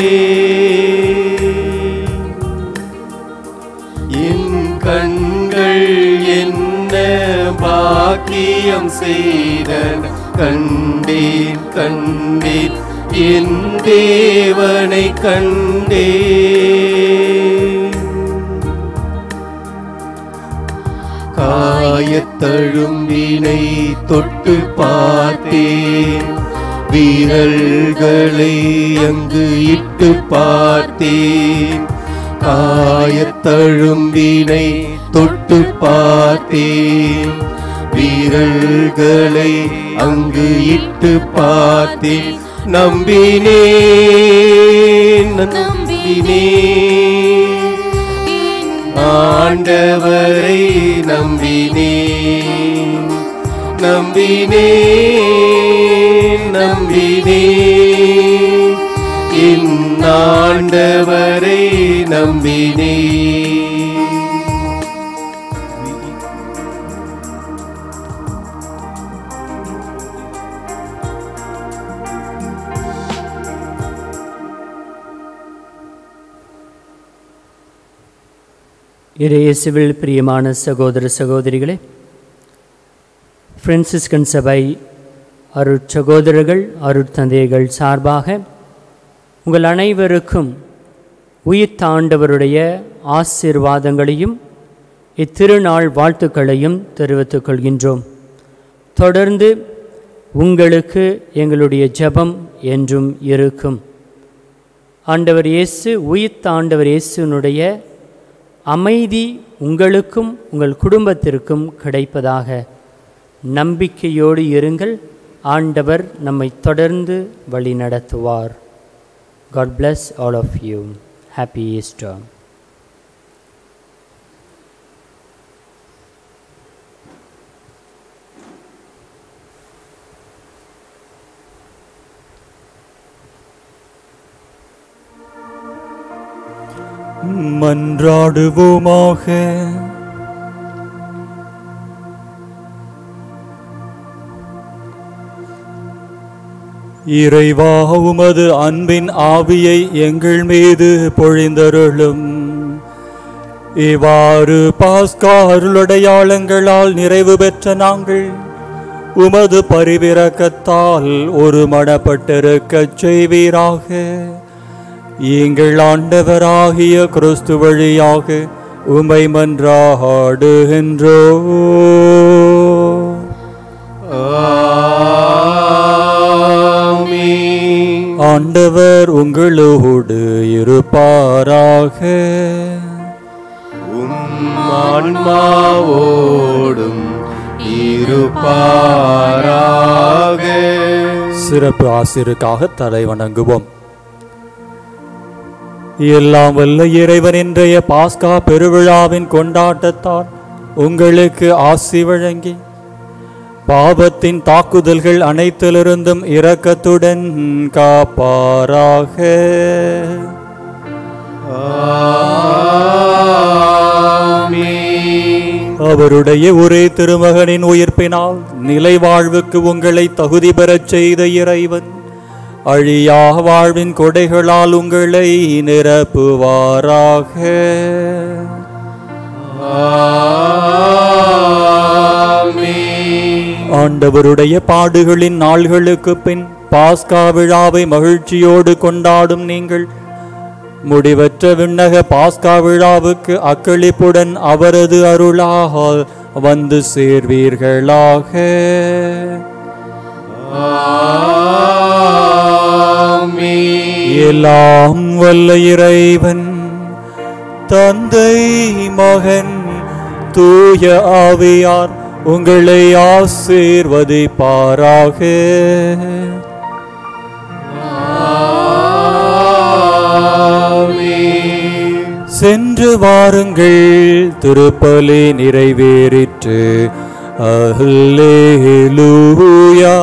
என் கண்கள் என்ன பாக்கியம் செய்தன கண்டேன் கண்டேன் என் தேவனை கண்டே காயத்தழும்பினை தொட்டு பார்த்தேன் வீரல்களை அங்கு இட்டு பார்த்தேன் காயத்தழும்பினை தொட்டு பார்த்தேன் வீரல்களை அங்கு இட்டு பார்த்தேன் நம்பினேன் நம்பினேன் ஆண்டவரை நம்பினேன் நம்பினேன் நம்பினேன் என் ஆண்டவரை நம்பினேன் இறையேசுவில் பிரியமான சகோதர சகோதரிகளே பிரான்சிஸ்கன் சபை அருட்சகோதரர்கள் அருட்தந்தைகள் சார்பாக உங்கள் அனைவருக்கும் உயிர்த்தாண்டவருடைய ஆசீர்வாதங்களையும் இத்திருநாள் வாழ்த்துக்களையும் தெரிவித்துக் கொள்கின்றோம் தொடர்ந்து உங்களுக்கு எங்களுடைய ஜெபம் என்றும் இருக்கும் ஆண்டவர் இயேசு உயிர்த்தாண்டவர் இயேசுனுடைய அமைதி உங்களுக்கும் உங்கள் குடும்பத்திற்கும் கிடைப்பதாக நம்பிக்கையோடு இருங்கள் ஆண்டவர் நம்மை தொடர்ந்து வழி நடத்துவார் God bless all of you happy Easter மன்றாடுவோமாக இறைவா உமது அன்பின் ஆவியை எங்கள் மீது பொழிந்தருளும் இவ்வாறு பாஸ்கா அருளடையாளங்களால் நிறைவு பெற்ற நாங்கள் உமது பரிவிரக்கத்தால் ஒரு மனப்பட்டிருக்கச் செய்வீராக எங்கள் ஆண்டவராகிய கிறிஸ்து வழியாக உமை மன்றாடுகின்றோ ஆண்டவர் உங்களோடு இருப்பாராக ஆன்மாவோடும் இருப்பாராக சிறப்பு ஆசிரியருக்காக தலை வணங்குவோம் எல்லாம் வல்ல இறைவன் இன்றைய பாஸ்கா பெருவிழாவின் கொண்டாட்டத்தால் உங்களுக்கு ஆசி வழங்கி பாவத்தின் தாக்குதல்கள் அனைத்திலிருந்தும் இரக்கத்துடன் காப்பாராக அவருடைய ஒரே திருமகனின் உயிர்ப்பினால் நிலை வாழ்வுக்கு உங்களை தகுதி பெறச் செய்த இறைவன் அழியா வாழ்வின் கொடைகளால் உங்களை நிரப்புவாராக ஆண்டவருடைய பாடுகளின் நாள்களுக்கு பின் பாஸ்கா விழாவை மகிழ்ச்சியோடு கொண்டாடும் நீங்கள் முடிவற்ற விண்ணக பாஸ்கா விழாவுக்கு அக்களிப்புடன் அவரது அருளால் வந்து சேர்வீர்களாக எல்லாம் வல்ல இறைவன் தந்தை மகன் தூய ஆவியார் உங்களை ஆசீர்வதிப்பாராக சென்று வாருங்கள் திருப்பலி நிறைவேறிற்று அஹ்லேலூயா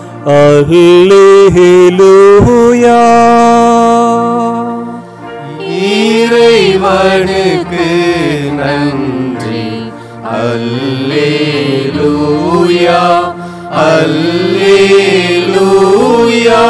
அஹ்லேலூயா இறைவனுக்கு நன்றி அல்லேலூயா அல்லேலூயா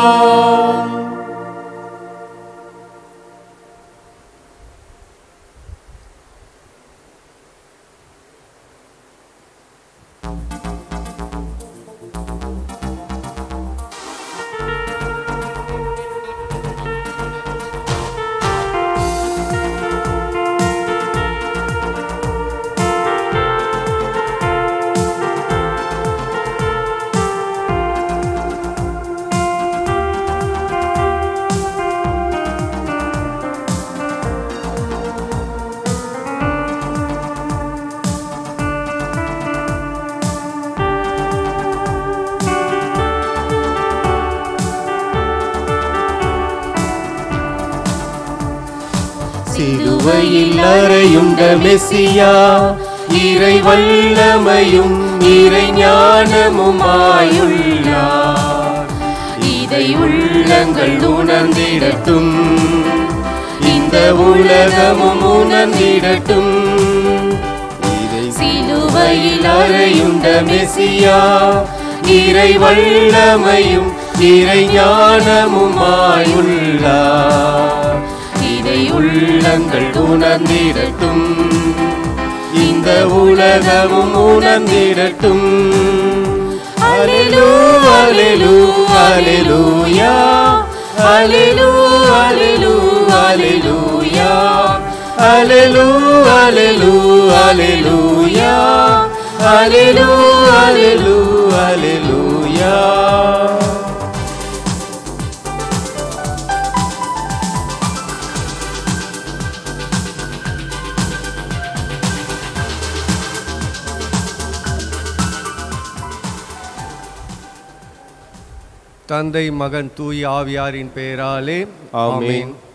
சிலுவையில் அறையுண்ட மெசியா இறை வல்லமையும் இறை ஞானமுமாயுள்ளார் இதை உள்ளங்கள் உணர்ந்திடட்டும் இந்த உலகமும் உணர்ந்திடட்டும் இதை சிலுவையில் அறையுண்ட மெசியா இறை வல்லமையும் இறை ஞானமுமாயுள்ளார் இதை உள்ளங்கள் உணர்ந்திடட்டும் இந்த உலகமும் உணர்ந்திடட்டும் அலெலு அலெலு அலெலூயா அலெலு அலெலு அலெலூயா அலெலு அலெலு அலெலூயா அலெலு அலெலு அலெலூயா தந்தை மகன் தூய் ஆவியாரின் பெயராலே ஆமென். ஆமென்